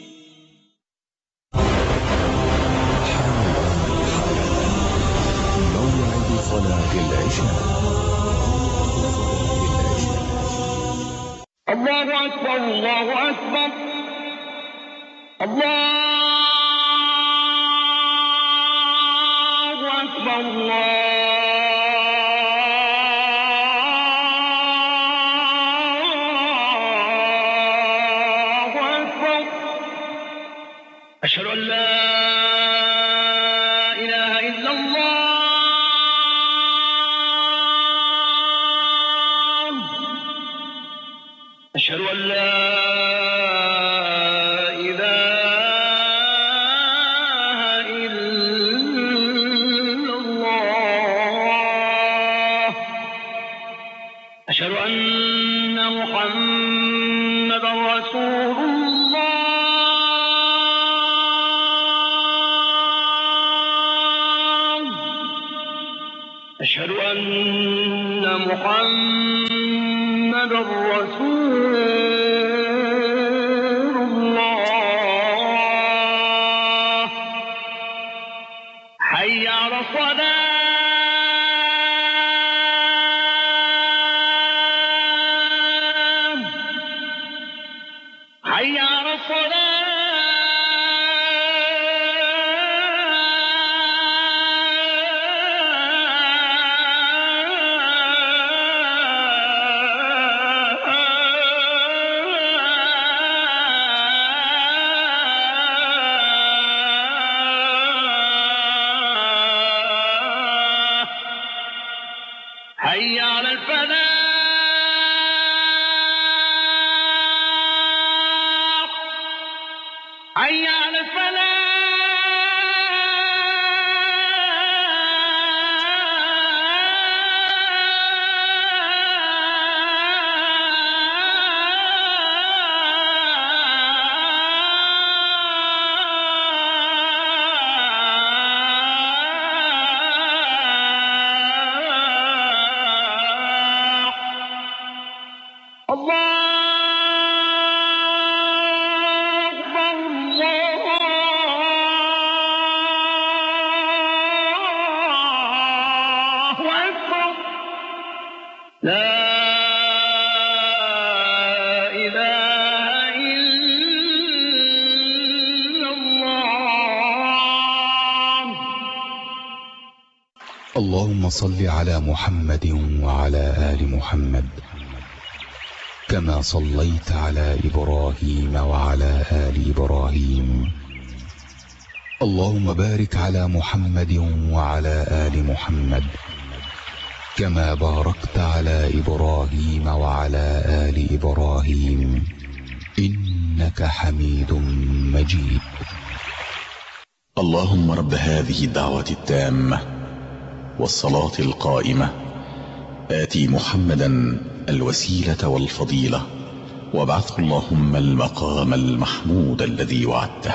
موعد صلاة العشاء
الله أكبر الله أكبر الله أكبر الله أكبر أشهد أن لا إله إلا الله أشهد أن لا إله إلا الله أشهد أن محمدا رسول الله أشهد أن محمدا رسول الله حي على الصلاة حي على الصلاة حي على الفلاح حي على الفلاح الله أكبر الله أكبر لا إله إلا الله
اللهم صل على محمد وعلى آل محمد كما صليت على إبراهيم وعلى آل إبراهيم اللهم بارك على محمد وعلى آل محمد كما باركت على إبراهيم وعلى آل إبراهيم إنك حميد مجيد
اللهم رب هذه الدعوة التامة والصلاة القائمة آتي محمدا الوسيلة والفضيلة وابعثه اللهم المقام المحمود الذي وعدته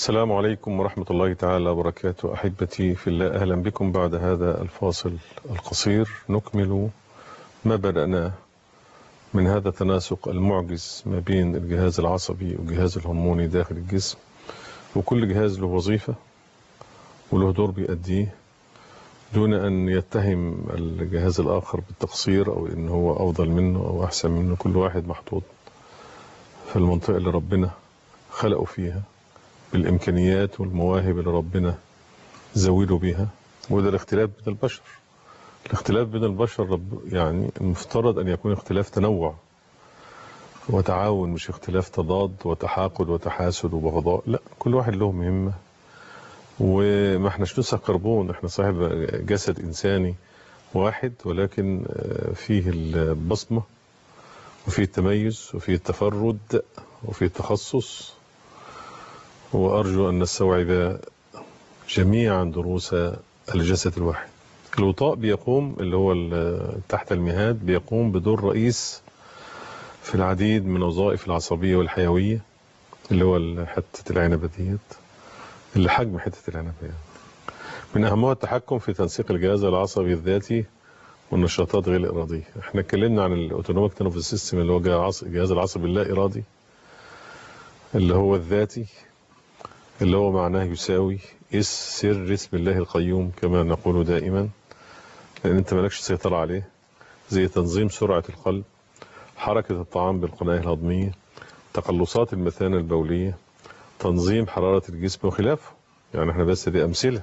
السلام عليكم ورحمة الله تعالى وبركاته أحبتي في الله أهلا بكم بعد هذا الفاصل القصير نكمل ما بدأناه من هذا التناسق المعجز ما بين الجهاز العصبي والجهاز الهرموني داخل الجسم وكل جهاز له وظيفة وله دور بيأديه دون أن يتهم الجهاز الآخر بالتقصير أو إن هو أفضل منه أو أحسن منه كل واحد محطوط في المنطقة اللي ربنا خلقه فيها بالإمكانيات والمواهب اللي ربنا زوده بيها وده الاختلاف بين البشر الاختلاف بين البشر رب يعني المفترض أن يكون اختلاف تنوع وتعاون مش اختلاف تضاد وتحاقد وتحاسد وبغضاء لا كل واحد له مهمة وما احناش نسخ كربون احنا صاحب جسد إنساني واحد ولكن فيه البصمة وفيه التميز وفيه التفرد وفيه التخصص وأرجو أن نستوعب جميعا دروس الجسد الواحد الوطاء بيقوم اللي هو تحت المهاد بيقوم بدور رئيس في العديد من وظائف العصبية والحيوية اللي هو حتة العنبة ديت اللي حجم حتة العنبة يعني. من أهمها التحكم في تنسيق الجهاز العصبي الذاتي والنشاطات غير الإرادية احنا اتكلمنا عن الاوتونوميك نيرفس سيستم اللي هو الجهاز العصبي اللا إرادي اللي هو الذاتي اللي هو معناه يساوي اس سر اسم الله القيوم كما نقول دائما لأن أنت مالكش سيطرة عليه زي تنظيم سرعة القلب حركة الطعام بالقناة الهضمية تقلصات المثانة البولية تنظيم حرارة الجسم وخلافه يعني احنا بس دي أمثلة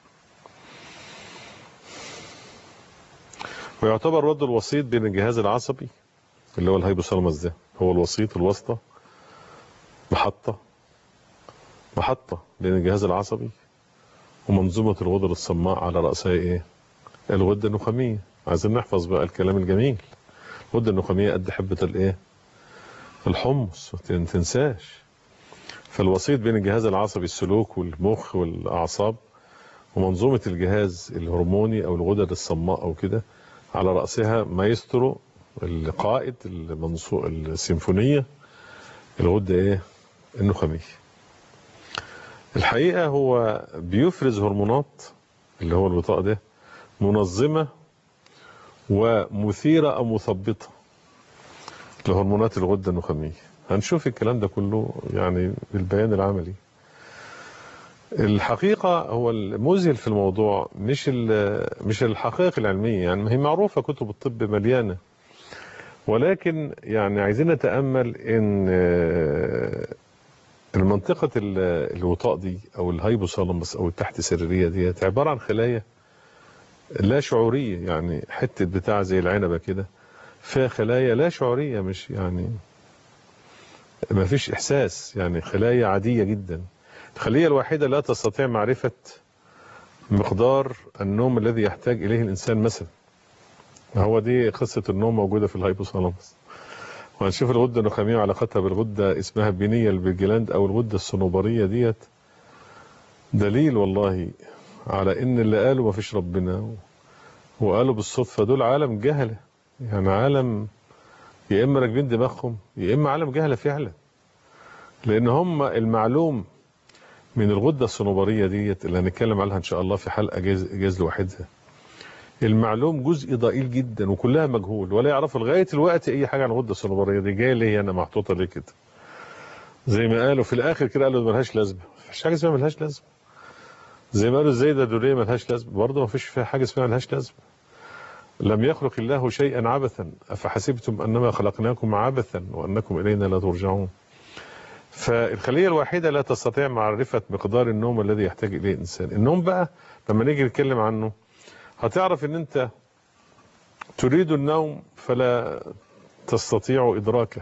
ويعتبر رد الوسيط بين الجهاز العصبي اللي هو الهيبوثالاموس ده هو الوسيط الوسطى محطة محطة بين الجهاز العصبي ومنظومة الغدد الصماء على رأسها ايه الغدة النخامية عايزين نحفظ بقى الكلام الجميل الغدة النخامية قد حبة الايه الحمص ما تنساش فالوسيط بين الجهاز العصبي السلوك والمخ والأعصاب ومنظومة الجهاز الهرموني أو الغدد الصماء أو كده على رأسها مايسترو القائد المنصو السيمفونية الغدة ايه النخامية الحقيقة هو بيفرز هرمونات اللي هو الوطاء ده منظمة ومثيرة أو مثبطة لهرمونات الغدة النخامية هنشوف الكلام ده كله يعني بالبيان العملي الحقيقة هو المذهل في الموضوع مش مش الحقائق العلمية يعني هي معروفة كتب الطب مليانة ولكن يعني عايزين نتأمل ان المنطقة الوطاء دي او الهايبوثالاموس او التحت سريرية دي عبارة عن خلايا لا شعورية يعني حتة بتاع زي العنبة كده فيها خلايا لا شعورية مش يعني ما فيش احساس يعني خلايا عادية جدا الخلية الواحدة لا تستطيع معرفة مقدار النوم الذي يحتاج إليه الإنسان مثلا هو دي قصة النوم موجودة في الهايبوثالاموس وهنشوف الغدة النخامية وعلاقتها بالغدة اسمها بينية البرجلاند أو الغدة الصنوبرية ديت دليل والله على إن اللي قالوا ما فيش ربنا وقالوا بالصدفة دول عالم جهلة يعني عالم يا إما راكبين دماغهم يا إما عالم جهلة فعلا لأن هم المعلوم من الغدة الصنوبرية ديت اللي هنتكلم عليها إن شاء الله في حلقة جاز, جاز لوحدها المعلوم جزء ضئيل جدا وكلها مجهول ولا يعرفوا لغاية الوقت أي حاجة عن الغدة الصنوبرية دي جاية ليه أنا محطوطة ليه كده زي ما قالوا في الآخر كده قالوا ملهاش لازمة مفيش حاجة اسمها ملهاش لازمة زي ما قالوا ازاي ده دورية ملهاش لازمة برضه مفيش فيها حاجة اسمها ملهاش لازمة لم يخلق الله شيئا عبثا أفحسبتم أنما خلقناكم عبثا وأنكم إلينا لا ترجعون فالخلية الواحدة لا تستطيع معرفة مقدار النوم الذي يحتاج إليه الإنسان النوم بقى لما نيجي نتكلم عنه هتعرف ان انت تريد النوم فلا تستطيع إدراكه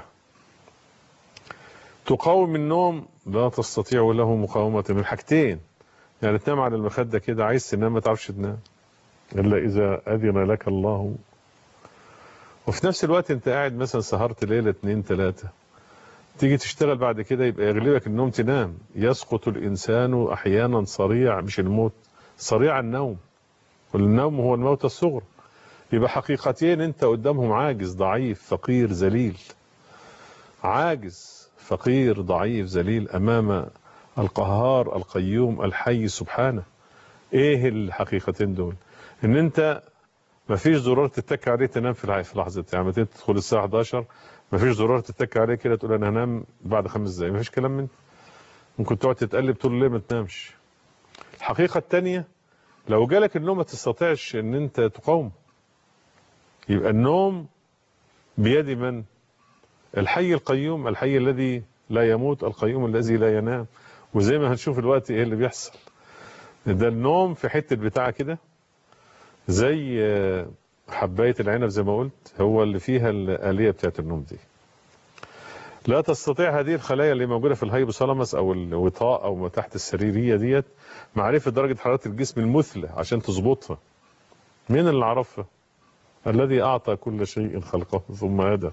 تقاوم النوم لا تستطيع له مقاومة من حاجتين يعني تنام على المخدة كده عايز تنام ما تعرفش تنام إلا إذا أذن لك الله وفي نفس الوقت انت قاعد مثلا سهرت ليلة اتنين تلاتة تيجي تشتغل بعد كده يبقى يغلبك النوم تنام يسقط الإنسان أحيانا صريع مش الموت صريع النوم والنوم هو الموت الصغرى يبقى حقيقتين انت قدامهم عاجز ضعيف فقير ذليل عاجز فقير ضعيف ذليل امام القهار القيوم الحي سبحانه ايه الحقيقتين دول ان انت ما فيش زرار تتك عليه تنام في الع- في لحظه يعني ما تدخل الساعه 11 ما فيش زرار تتك عليه كده تقول انا هنام بعد خمس دقايق ما فيش كلام من ده. ممكن تقعد تتقلب طول الليل ما تنامش الحقيقه الثانيه لو جالك النوم ما تستطيعش ان انت تقاوم يبقى النوم بيد من الحي القيوم الحي الذي لا يموت القيوم الذي لا ينام وزي ما هنشوف الوقت ايه اللي بيحصل ده النوم في حته بتاع كده زي آه، حبايه العنب زي ما قلت هو اللي فيها الاليه بتاعت النوم دي لا تستطيع هذه الخلايا اللي موجوده في الهيبوثالاموس او الوطاء او ما تحت السريريه ديت معرفه درجه حراره الجسم المثلى عشان تظبطها مين اللي عرفها الذي اعطى كل شيء خلقه ثم هدى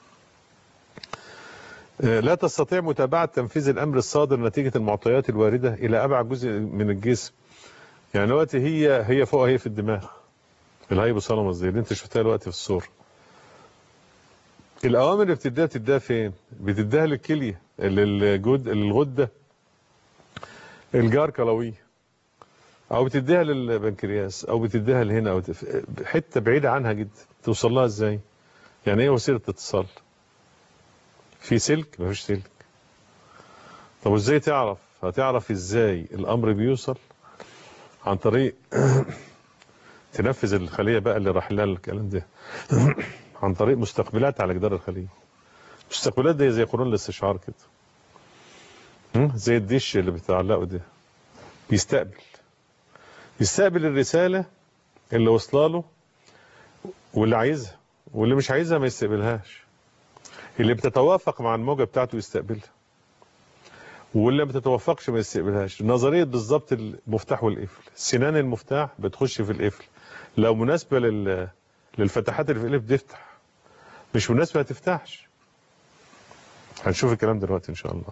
آه، لا تستطيع متابعه تنفيذ الامر الصادر نتيجه المعطيات الوارده الى ابعد جزء من الجسم يعني دلوقتي هي هي فوق هي في الدماغ الهيبوثالاموس دي اللي انت شفتها دلوقتي في الصوره الاوامر اللي بتديها بتديها فين بتديها للكليه للجد للغده الجار كلويه او بتديها للبنكرياس او بتديها لهنا او تف- حته بعيده عنها جدا توصل لها ازاي يعني ايه وسيله اتصال في سلك مفيش سلك طب وازاي تعرف هتعرف ازاي الامر بيوصل عن طريق تنفذ الخليه بقى اللي راح لها الكلام ده عن طريق مستقبلات على جدار الخليه مستقبلات دي زي قرون الاستشعار كده هم؟ زي الدش اللي بتعلقه ده بيستقبل يستقبل الرساله اللي واصله له واللي عايزها واللي مش عايزها ما يستقبلهاش اللي بتتوافق مع الموجه بتاعته يستقبلها واللي ما بتتوافقش ما يستقبلهاش نظريه بالظبط المفتاح والقفل سنان المفتاح بتخش في القفل لو مناسبه لل للفتحات اللي في القفل بتفتح مش مناسبه ما تفتحش هنشوف الكلام دلوقتي ان شاء الله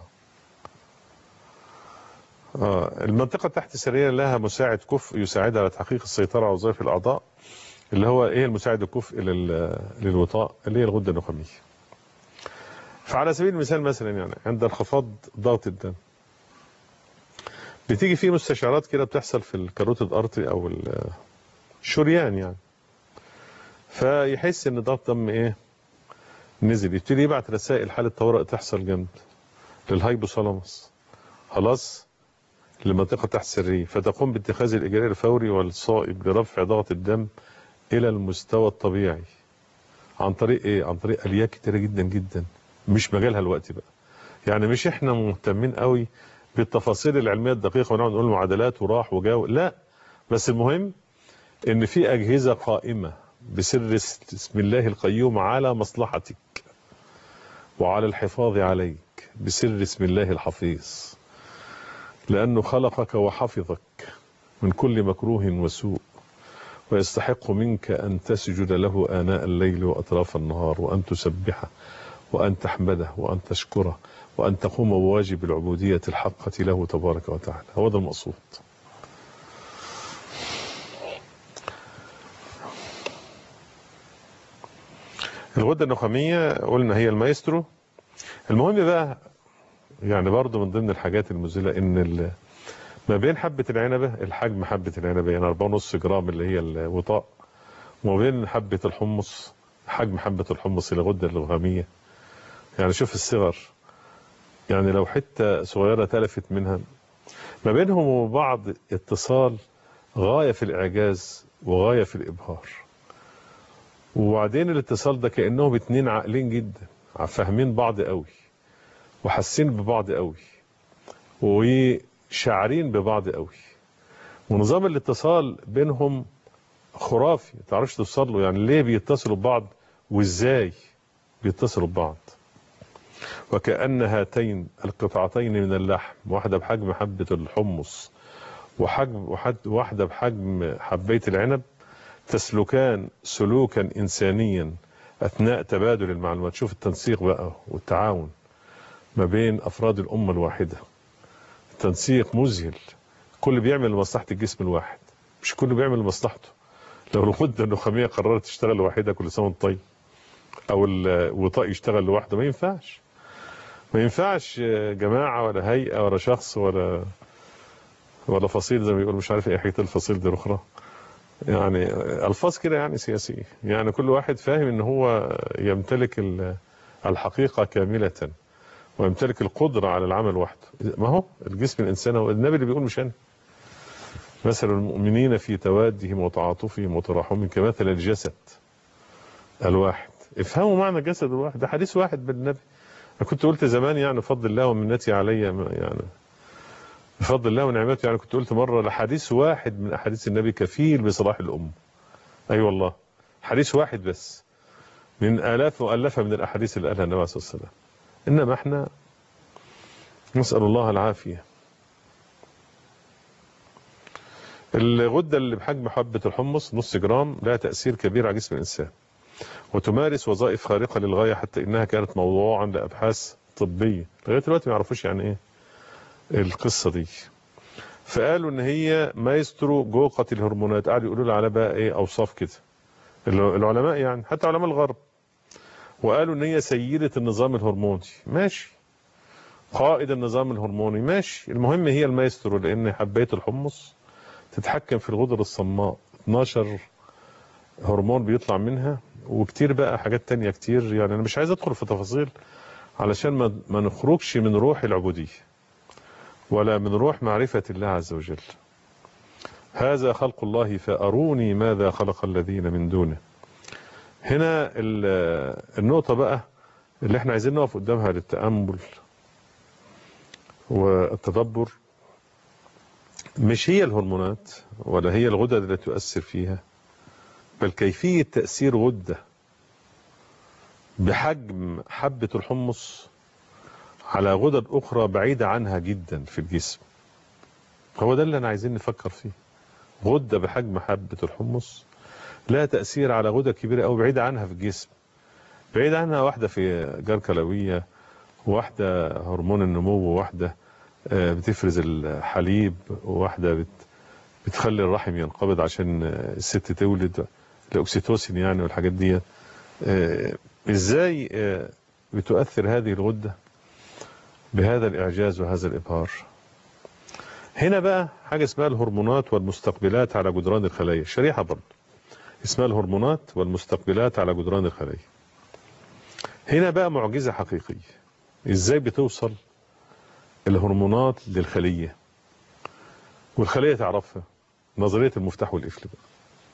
آه المنطقة تحت السرية لها مساعد كفء يساعدها على تحقيق السيطرة على وظائف الأعضاء اللي هو إيه المساعد الكفء لل- للوطاء اللي هي الغدة النخامية. فعلى سبيل المثال مثلا يعني عند انخفاض ضغط الدم بتيجي في مستشعرات كده بتحصل في الكاروتيد ارتري او ال- الشريان يعني فيحس ان ضغط دم ايه نزل يبتدي يبعت رسائل حاله طوارئ تحصل جنب للهايبوثالاموس خلاص لمنطقه تحت السريه فتقوم باتخاذ الاجراء الفوري والصائب لرفع ضغط الدم الى المستوى الطبيعي عن طريق ايه عن طريق اليات كتيره جدا جدا مش مجالها الوقت بقى يعني مش احنا مهتمين قوي بالتفاصيل العلميه الدقيقه ونقعد نقول معادلات وراح وجاو لا بس المهم ان في اجهزه قائمه بسر اسم الله القيوم على مصلحتك وعلى الحفاظ عليك بسر اسم الله الحفيظ لانه خلقك وحفظك من كل مكروه وسوء ويستحق منك ان تسجد له اناء الليل واطراف النهار وان تسبحه وأن تحمده وأن تشكره وأن تقوم بواجب العبودية الحقة له تبارك وتعالى هو ده المقصود الغدة النخامية قلنا هي المايسترو المهم بقى يعني برضو من ضمن الحاجات المذلة ان ال- ما بين حبة العنبة الحجم حبة العنبة يعني 4.5 جرام اللي هي الوطاء وما بين حبة الحمص حجم حبة الحمص الغدة النخامية يعني شوف الصغر يعني لو حتة صغيرة تلفت منها ما بينهم وبعض اتصال غاية في الإعجاز وغاية في الإبهار وبعدين الاتصال ده كأنهم اتنين عاقلين جدا فاهمين بعض قوي وحاسين ببعض قوي وشاعرين ببعض قوي ونظام الاتصال بينهم خرافي ما تعرفش توصل له يعني ليه بيتصلوا ببعض وازاي بيتصلوا ببعض وكأن هاتين القطعتين من اللحم واحدة بحجم حبة الحمص وحجم وحد- واحدة بحجم حبية العنب تسلكان سلوكا إنسانيا أثناء تبادل المعلومات شوف التنسيق بقى والتعاون ما بين أفراد الأمة الواحدة تنسيق مذهل كل بيعمل لمصلحة الجسم الواحد مش كل بيعمل لمصلحته لو الغدة النخامية قررت تشتغل لوحدها كل سنة وانت طيب أو الوطاء يشتغل لوحده ما ينفعش ما ينفعش جماعة ولا هيئة ولا شخص ولا ولا فصيل زي ما بيقولوا مش عارف ايه حكاية الفصيل دي الأخرى يعني ألفاظ كده يعني سياسية يعني كل واحد فاهم ان هو يمتلك ال- الحقيقة كاملة ويمتلك القدرة على العمل وحده ما هو الجسم الإنسان هو النبي اللي بيقول مش أنا مثل المؤمنين في توادهم وتعاطفهم وتراحمهم كمثل الجسد الواحد افهموا معنى الجسد الواحد ده حديث واحد بالنبي انا كنت قلت زمان يعني فضل الله ومنتي علي يعني بفضل الله ونعمته يعني كنت قلت مره لحديث واحد من احاديث النبي كفيل بصلاح الامه اي أيوة والله حديث واحد بس من الاف مؤلفه من الاحاديث اللي قالها النبي عليه الصلاه والسلام انما احنا نسال الله العافيه الغده اللي بحجم حبه الحمص نص جرام لها تاثير كبير على جسم الانسان وتمارس وظائف خارقة للغاية حتى إنها كانت موضوعا لأبحاث طبية لغاية دلوقتي ما يعرفوش يعني إيه القصة دي فقالوا إن هي مايسترو جوقة الهرمونات قعدوا يقولوا لها على بقى إيه أوصاف كده العلماء يعني حتى علماء الغرب وقالوا إن هي سيدة النظام الهرموني ماشي قائد النظام الهرموني ماشي المهم هي المايسترو لأن حباية الحمص تتحكم في الغدر الصماء 12 هرمون بيطلع منها وكتير بقى حاجات تانية كتير يعني انا مش عايز ادخل في تفاصيل علشان ما, ما نخرجش من روح العبودية ولا من روح معرفة الله عز وجل هذا خلق الله فأروني ماذا خلق الذين من دونه هنا النقطة بقى اللي احنا عايزين نقف قدامها للتأمل والتدبر مش هي الهرمونات ولا هي الغدد التي تؤثر فيها بل كيفية تأثير غدة بحجم حبة الحمص على غدد أخرى بعيدة عنها جدا في الجسم هو ده اللي أنا عايزين نفكر فيه غدة بحجم حبة الحمص لها تأثير على غدة كبيرة أو بعيدة عنها في الجسم بعيدة عنها واحدة في جار كلوية واحدة هرمون النمو وواحدة بتفرز الحليب وواحدة بت بتخلي الرحم ينقبض عشان الست تولد الاكسيتوسين يعني والحاجات دي ازاي بتؤثر هذه الغده بهذا الاعجاز وهذا الابهار هنا بقى حاجه اسمها الهرمونات والمستقبلات على جدران الخلايا شريحه برضه اسمها الهرمونات والمستقبلات على جدران الخلايا هنا بقى معجزه حقيقيه ازاي بتوصل الهرمونات للخليه والخليه تعرفها نظريه المفتاح والقفل بقى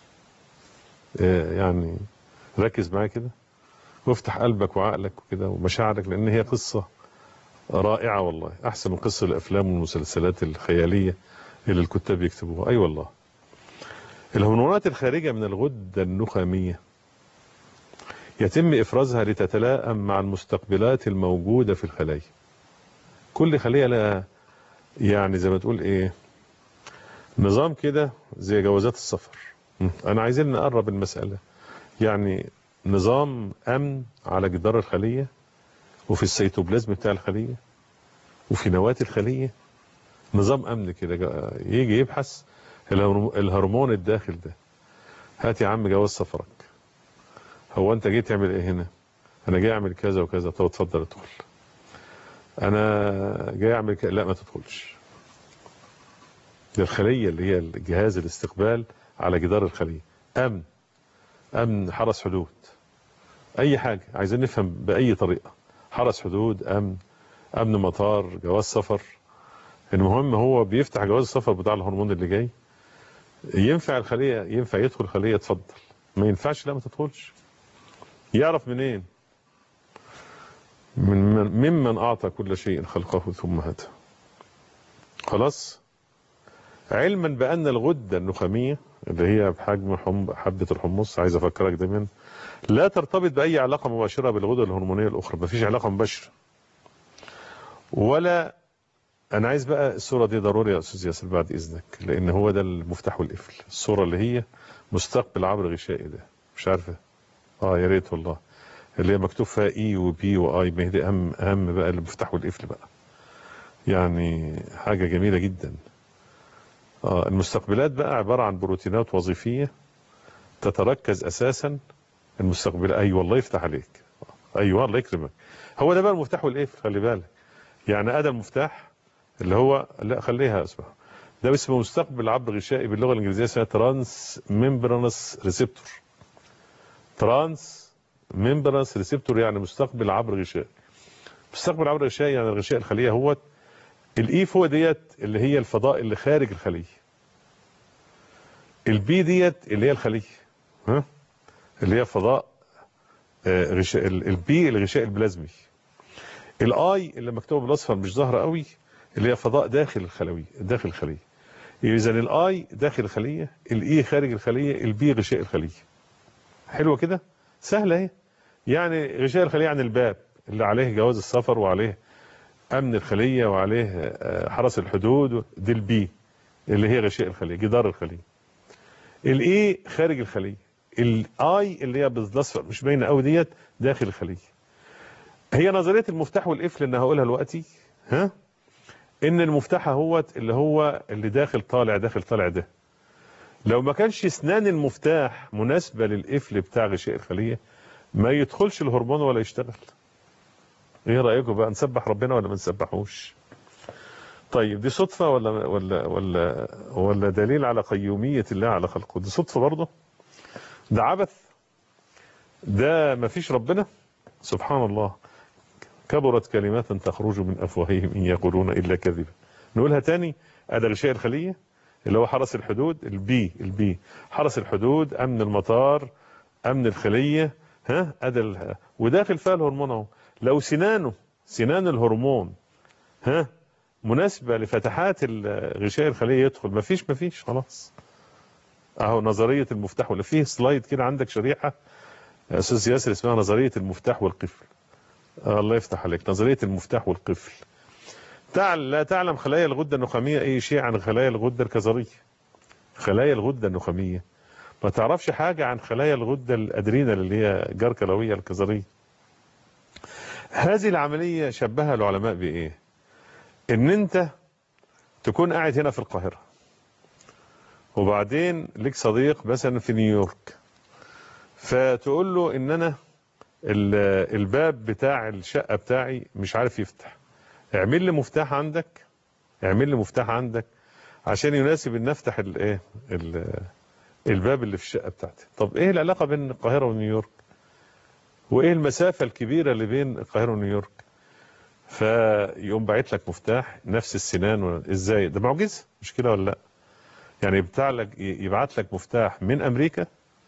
يعني ركز معايا كده وافتح قلبك وعقلك وكده ومشاعرك لان هي قصه رائعه والله احسن من قصه الافلام والمسلسلات الخياليه اللي الكتاب يكتبوها اي أيوة والله الهرمونات الخارجه من الغده النخاميه يتم افرازها لتتلائم مع المستقبلات الموجوده في الخلايا كل خليه لها يعني زي ما تقول ايه نظام كده زي جوازات السفر انا عايزين نقرب المسألة يعني نظام امن على جدار الخلية وفي السيتوبلازم بتاع الخلية وفي نواة الخلية نظام امن كده يجي يبحث الهرمون الداخل ده هات يا عم جواز سفرك هو انت جاي تعمل ايه هنا انا جاي اعمل كذا وكذا طب اتفضل ادخل انا جاي اعمل كذا لا ما تدخلش ده الخلية اللي هي جهاز الاستقبال على جدار الخلية أمن أمن حرس حدود أي حاجة عايزين نفهم بأي طريقة حرس حدود أمن أمن مطار جواز سفر المهم هو بيفتح جواز السفر بتاع الهرمون اللي جاي ينفع الخلية ينفع يدخل خلية اتفضل ما ينفعش لا ما تدخلش يعرف منين من ممن أعطى كل شيء خلقه ثم هدى خلاص علما بأن الغدة النخامية اللي هي بحجم حبة الحمص عايز أفكرك دايما لا ترتبط بأي علاقة مباشرة بالغدة الهرمونية الأخرى مفيش علاقة مباشرة ولا أنا عايز بقى الصورة دي ضروري يا أستاذ ياسر بعد إذنك لأن هو ده المفتاح والقفل الصورة اللي هي مستقبل عبر غشائي ده مش عارفة اه يا ريت والله اللي هي مكتوب فيها اي وبي واي ما هي دي اهم اهم بقى المفتاح والقفل بقى يعني حاجة جميلة جدا آه المستقبلات بقى عبارة عن بروتينات وظيفية تتركز أساسا المستقبل أي والله يفتح عليك ايوه الله يكرمك هو ده بقى المفتاح والقفل خلي بالك يعني ادى المفتاح اللي هو لا خليها اسمع ده اسمه مستقبل عبر غشائي باللغه الانجليزيه اسمها ترانس ممبرانس ريسبتور ترانس ممبرانس ريسبتور يعني مستقبل عبر غشائي مستقبل عبر غشائي يعني الغشاء الخليه هو الاي فوق ديت اللي هي الفضاء اللي خارج الخليه البي ديت اللي هي الخليه ها اللي هي فضاء آه، غشاء البي الغشاء البلازمي الاي اللي مكتوب بالاصفر مش ظاهره قوي اللي هي فضاء داخل الخلوي داخل الخليه اذا الاي داخل الخليه الاي خارج الخليه البي غشاء الخليه حلوه كده سهله اهي يعني غشاء الخليه عن الباب اللي عليه جواز السفر وعليه امن الخليه وعليه آه، حرس الحدود دي البي اللي هي غشاء الخليه جدار الخليه الاي خارج الخليه الاي اللي هي بالاصفر مش باينه قوي ديت داخل الخليه هي نظريه المفتاح والقفل اللي هقولها دلوقتي ها ان المفتاح اهوت اللي هو اللي داخل طالع داخل طالع ده لو ما كانش اسنان المفتاح مناسبه للقفل بتاع غشاء الخليه ما يدخلش الهرمون ولا يشتغل ايه رايكم بقى نسبح ربنا ولا ما نسبحوش طيب دي صدفه ولا ولا ولا ولا دليل على قيوميه الله على خلقه دي صدفه برضه ده عبث ده ما فيش ربنا سبحان الله كبرت كلمات تخرج من افواههم ان يقولون الا كذبا نقولها تاني ادي غشاء الخليه اللي هو حرس الحدود البي البي حرس الحدود امن المطار امن الخليه ها ادي ال- وداخل فيها الهرمون اهو لو سنانه سنان الهرمون ها مناسبه لفتحات ال- غشاء الخليه يدخل مفيش مفيش خلاص اهو نظريه المفتاح ولا فيه سلايد كده عندك شريحه يا استاذ ياسر اسمها نظريه المفتاح والقفل آه الله يفتح عليك نظريه المفتاح والقفل تعل لا تعلم خلايا الغده النخاميه اي شيء عن خلايا الغده الكظريه خلايا الغده النخاميه ما تعرفش حاجه عن خلايا الغده الادرينال اللي هي جار كلويه الكظريه هذه العمليه شبهها العلماء بايه ان انت تكون قاعد هنا في القاهره وبعدين ليك صديق مثلا في نيويورك فتقول له ان انا ال- الباب بتاع الشقه بتاعي مش عارف يفتح اعمل لي مفتاح عندك اعمل لي مفتاح عندك عشان يناسب ان افتح الايه ال- الباب اللي في الشقه بتاعتي طب ايه العلاقه بين القاهره ونيويورك وايه المسافه الكبيره اللي بين القاهره ونيويورك فيقوم باعت لك مفتاح نفس السنان و- ازاي ده معجزه مش كده ولا لا يعني يبتاع لك يبعت لك مفتاح من امريكا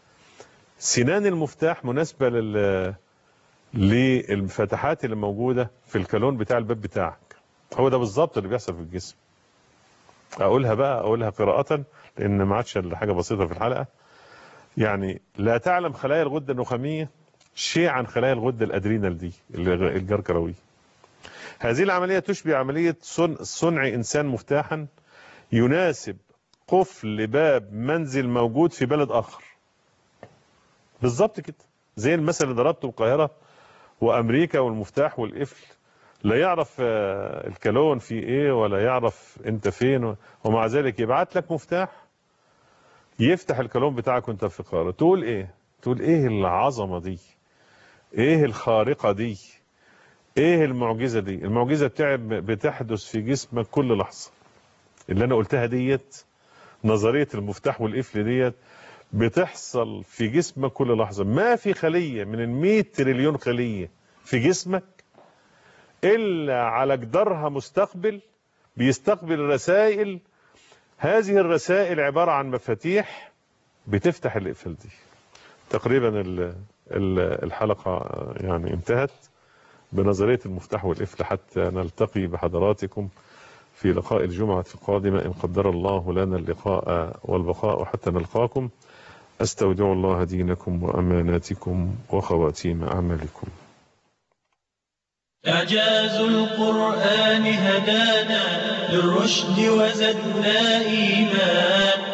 سنان المفتاح مناسبه لل للفتحات اللي موجوده في الكالون بتاع الباب بتاعك هو ده بالظبط اللي بيحصل في الجسم اقولها بقى اقولها قراءه لان ما عادش الا حاجه بسيطه في الحلقه يعني لا تعلم خلايا الغده النخاميه شيء عن خلايا الغده الادرينال دي اللي غ- الجركرويه هذه العمليه تشبه عمليه صنع, صنع انسان مفتاحا يناسب قفل باب منزل موجود في بلد اخر بالظبط كده زي المثل اللي ضربته القاهره وامريكا والمفتاح والقفل لا يعرف آه، الكالون في ايه ولا يعرف انت فين و- ومع ذلك يبعت لك مفتاح يفتح الكالون بتاعك وانت في القاهره تقول ايه تقول ايه العظمه دي ايه الخارقه دي ايه المعجزه دي المعجزه بتاع بتحدث في جسمك كل لحظه اللي انا قلتها ديت نظريه المفتاح والقفل ديت بتحصل في جسمك كل لحظه ما في خليه من ال 100 تريليون خليه في جسمك الا على جدارها مستقبل بيستقبل رسائل هذه الرسائل عباره عن مفاتيح بتفتح الاقفال دي تقريبا ال- ال- الحلقه يعني انتهت بنظريه المفتاح والقفل حتى نلتقي بحضراتكم في لقاء الجمعة القادمة إن قدر الله لنا اللقاء والبقاء حتى نلقاكم أستودع الله دينكم وأماناتكم وخواتيم أعمالكم
إعجاز القرآن هدانا للرشد وزدنا إيمان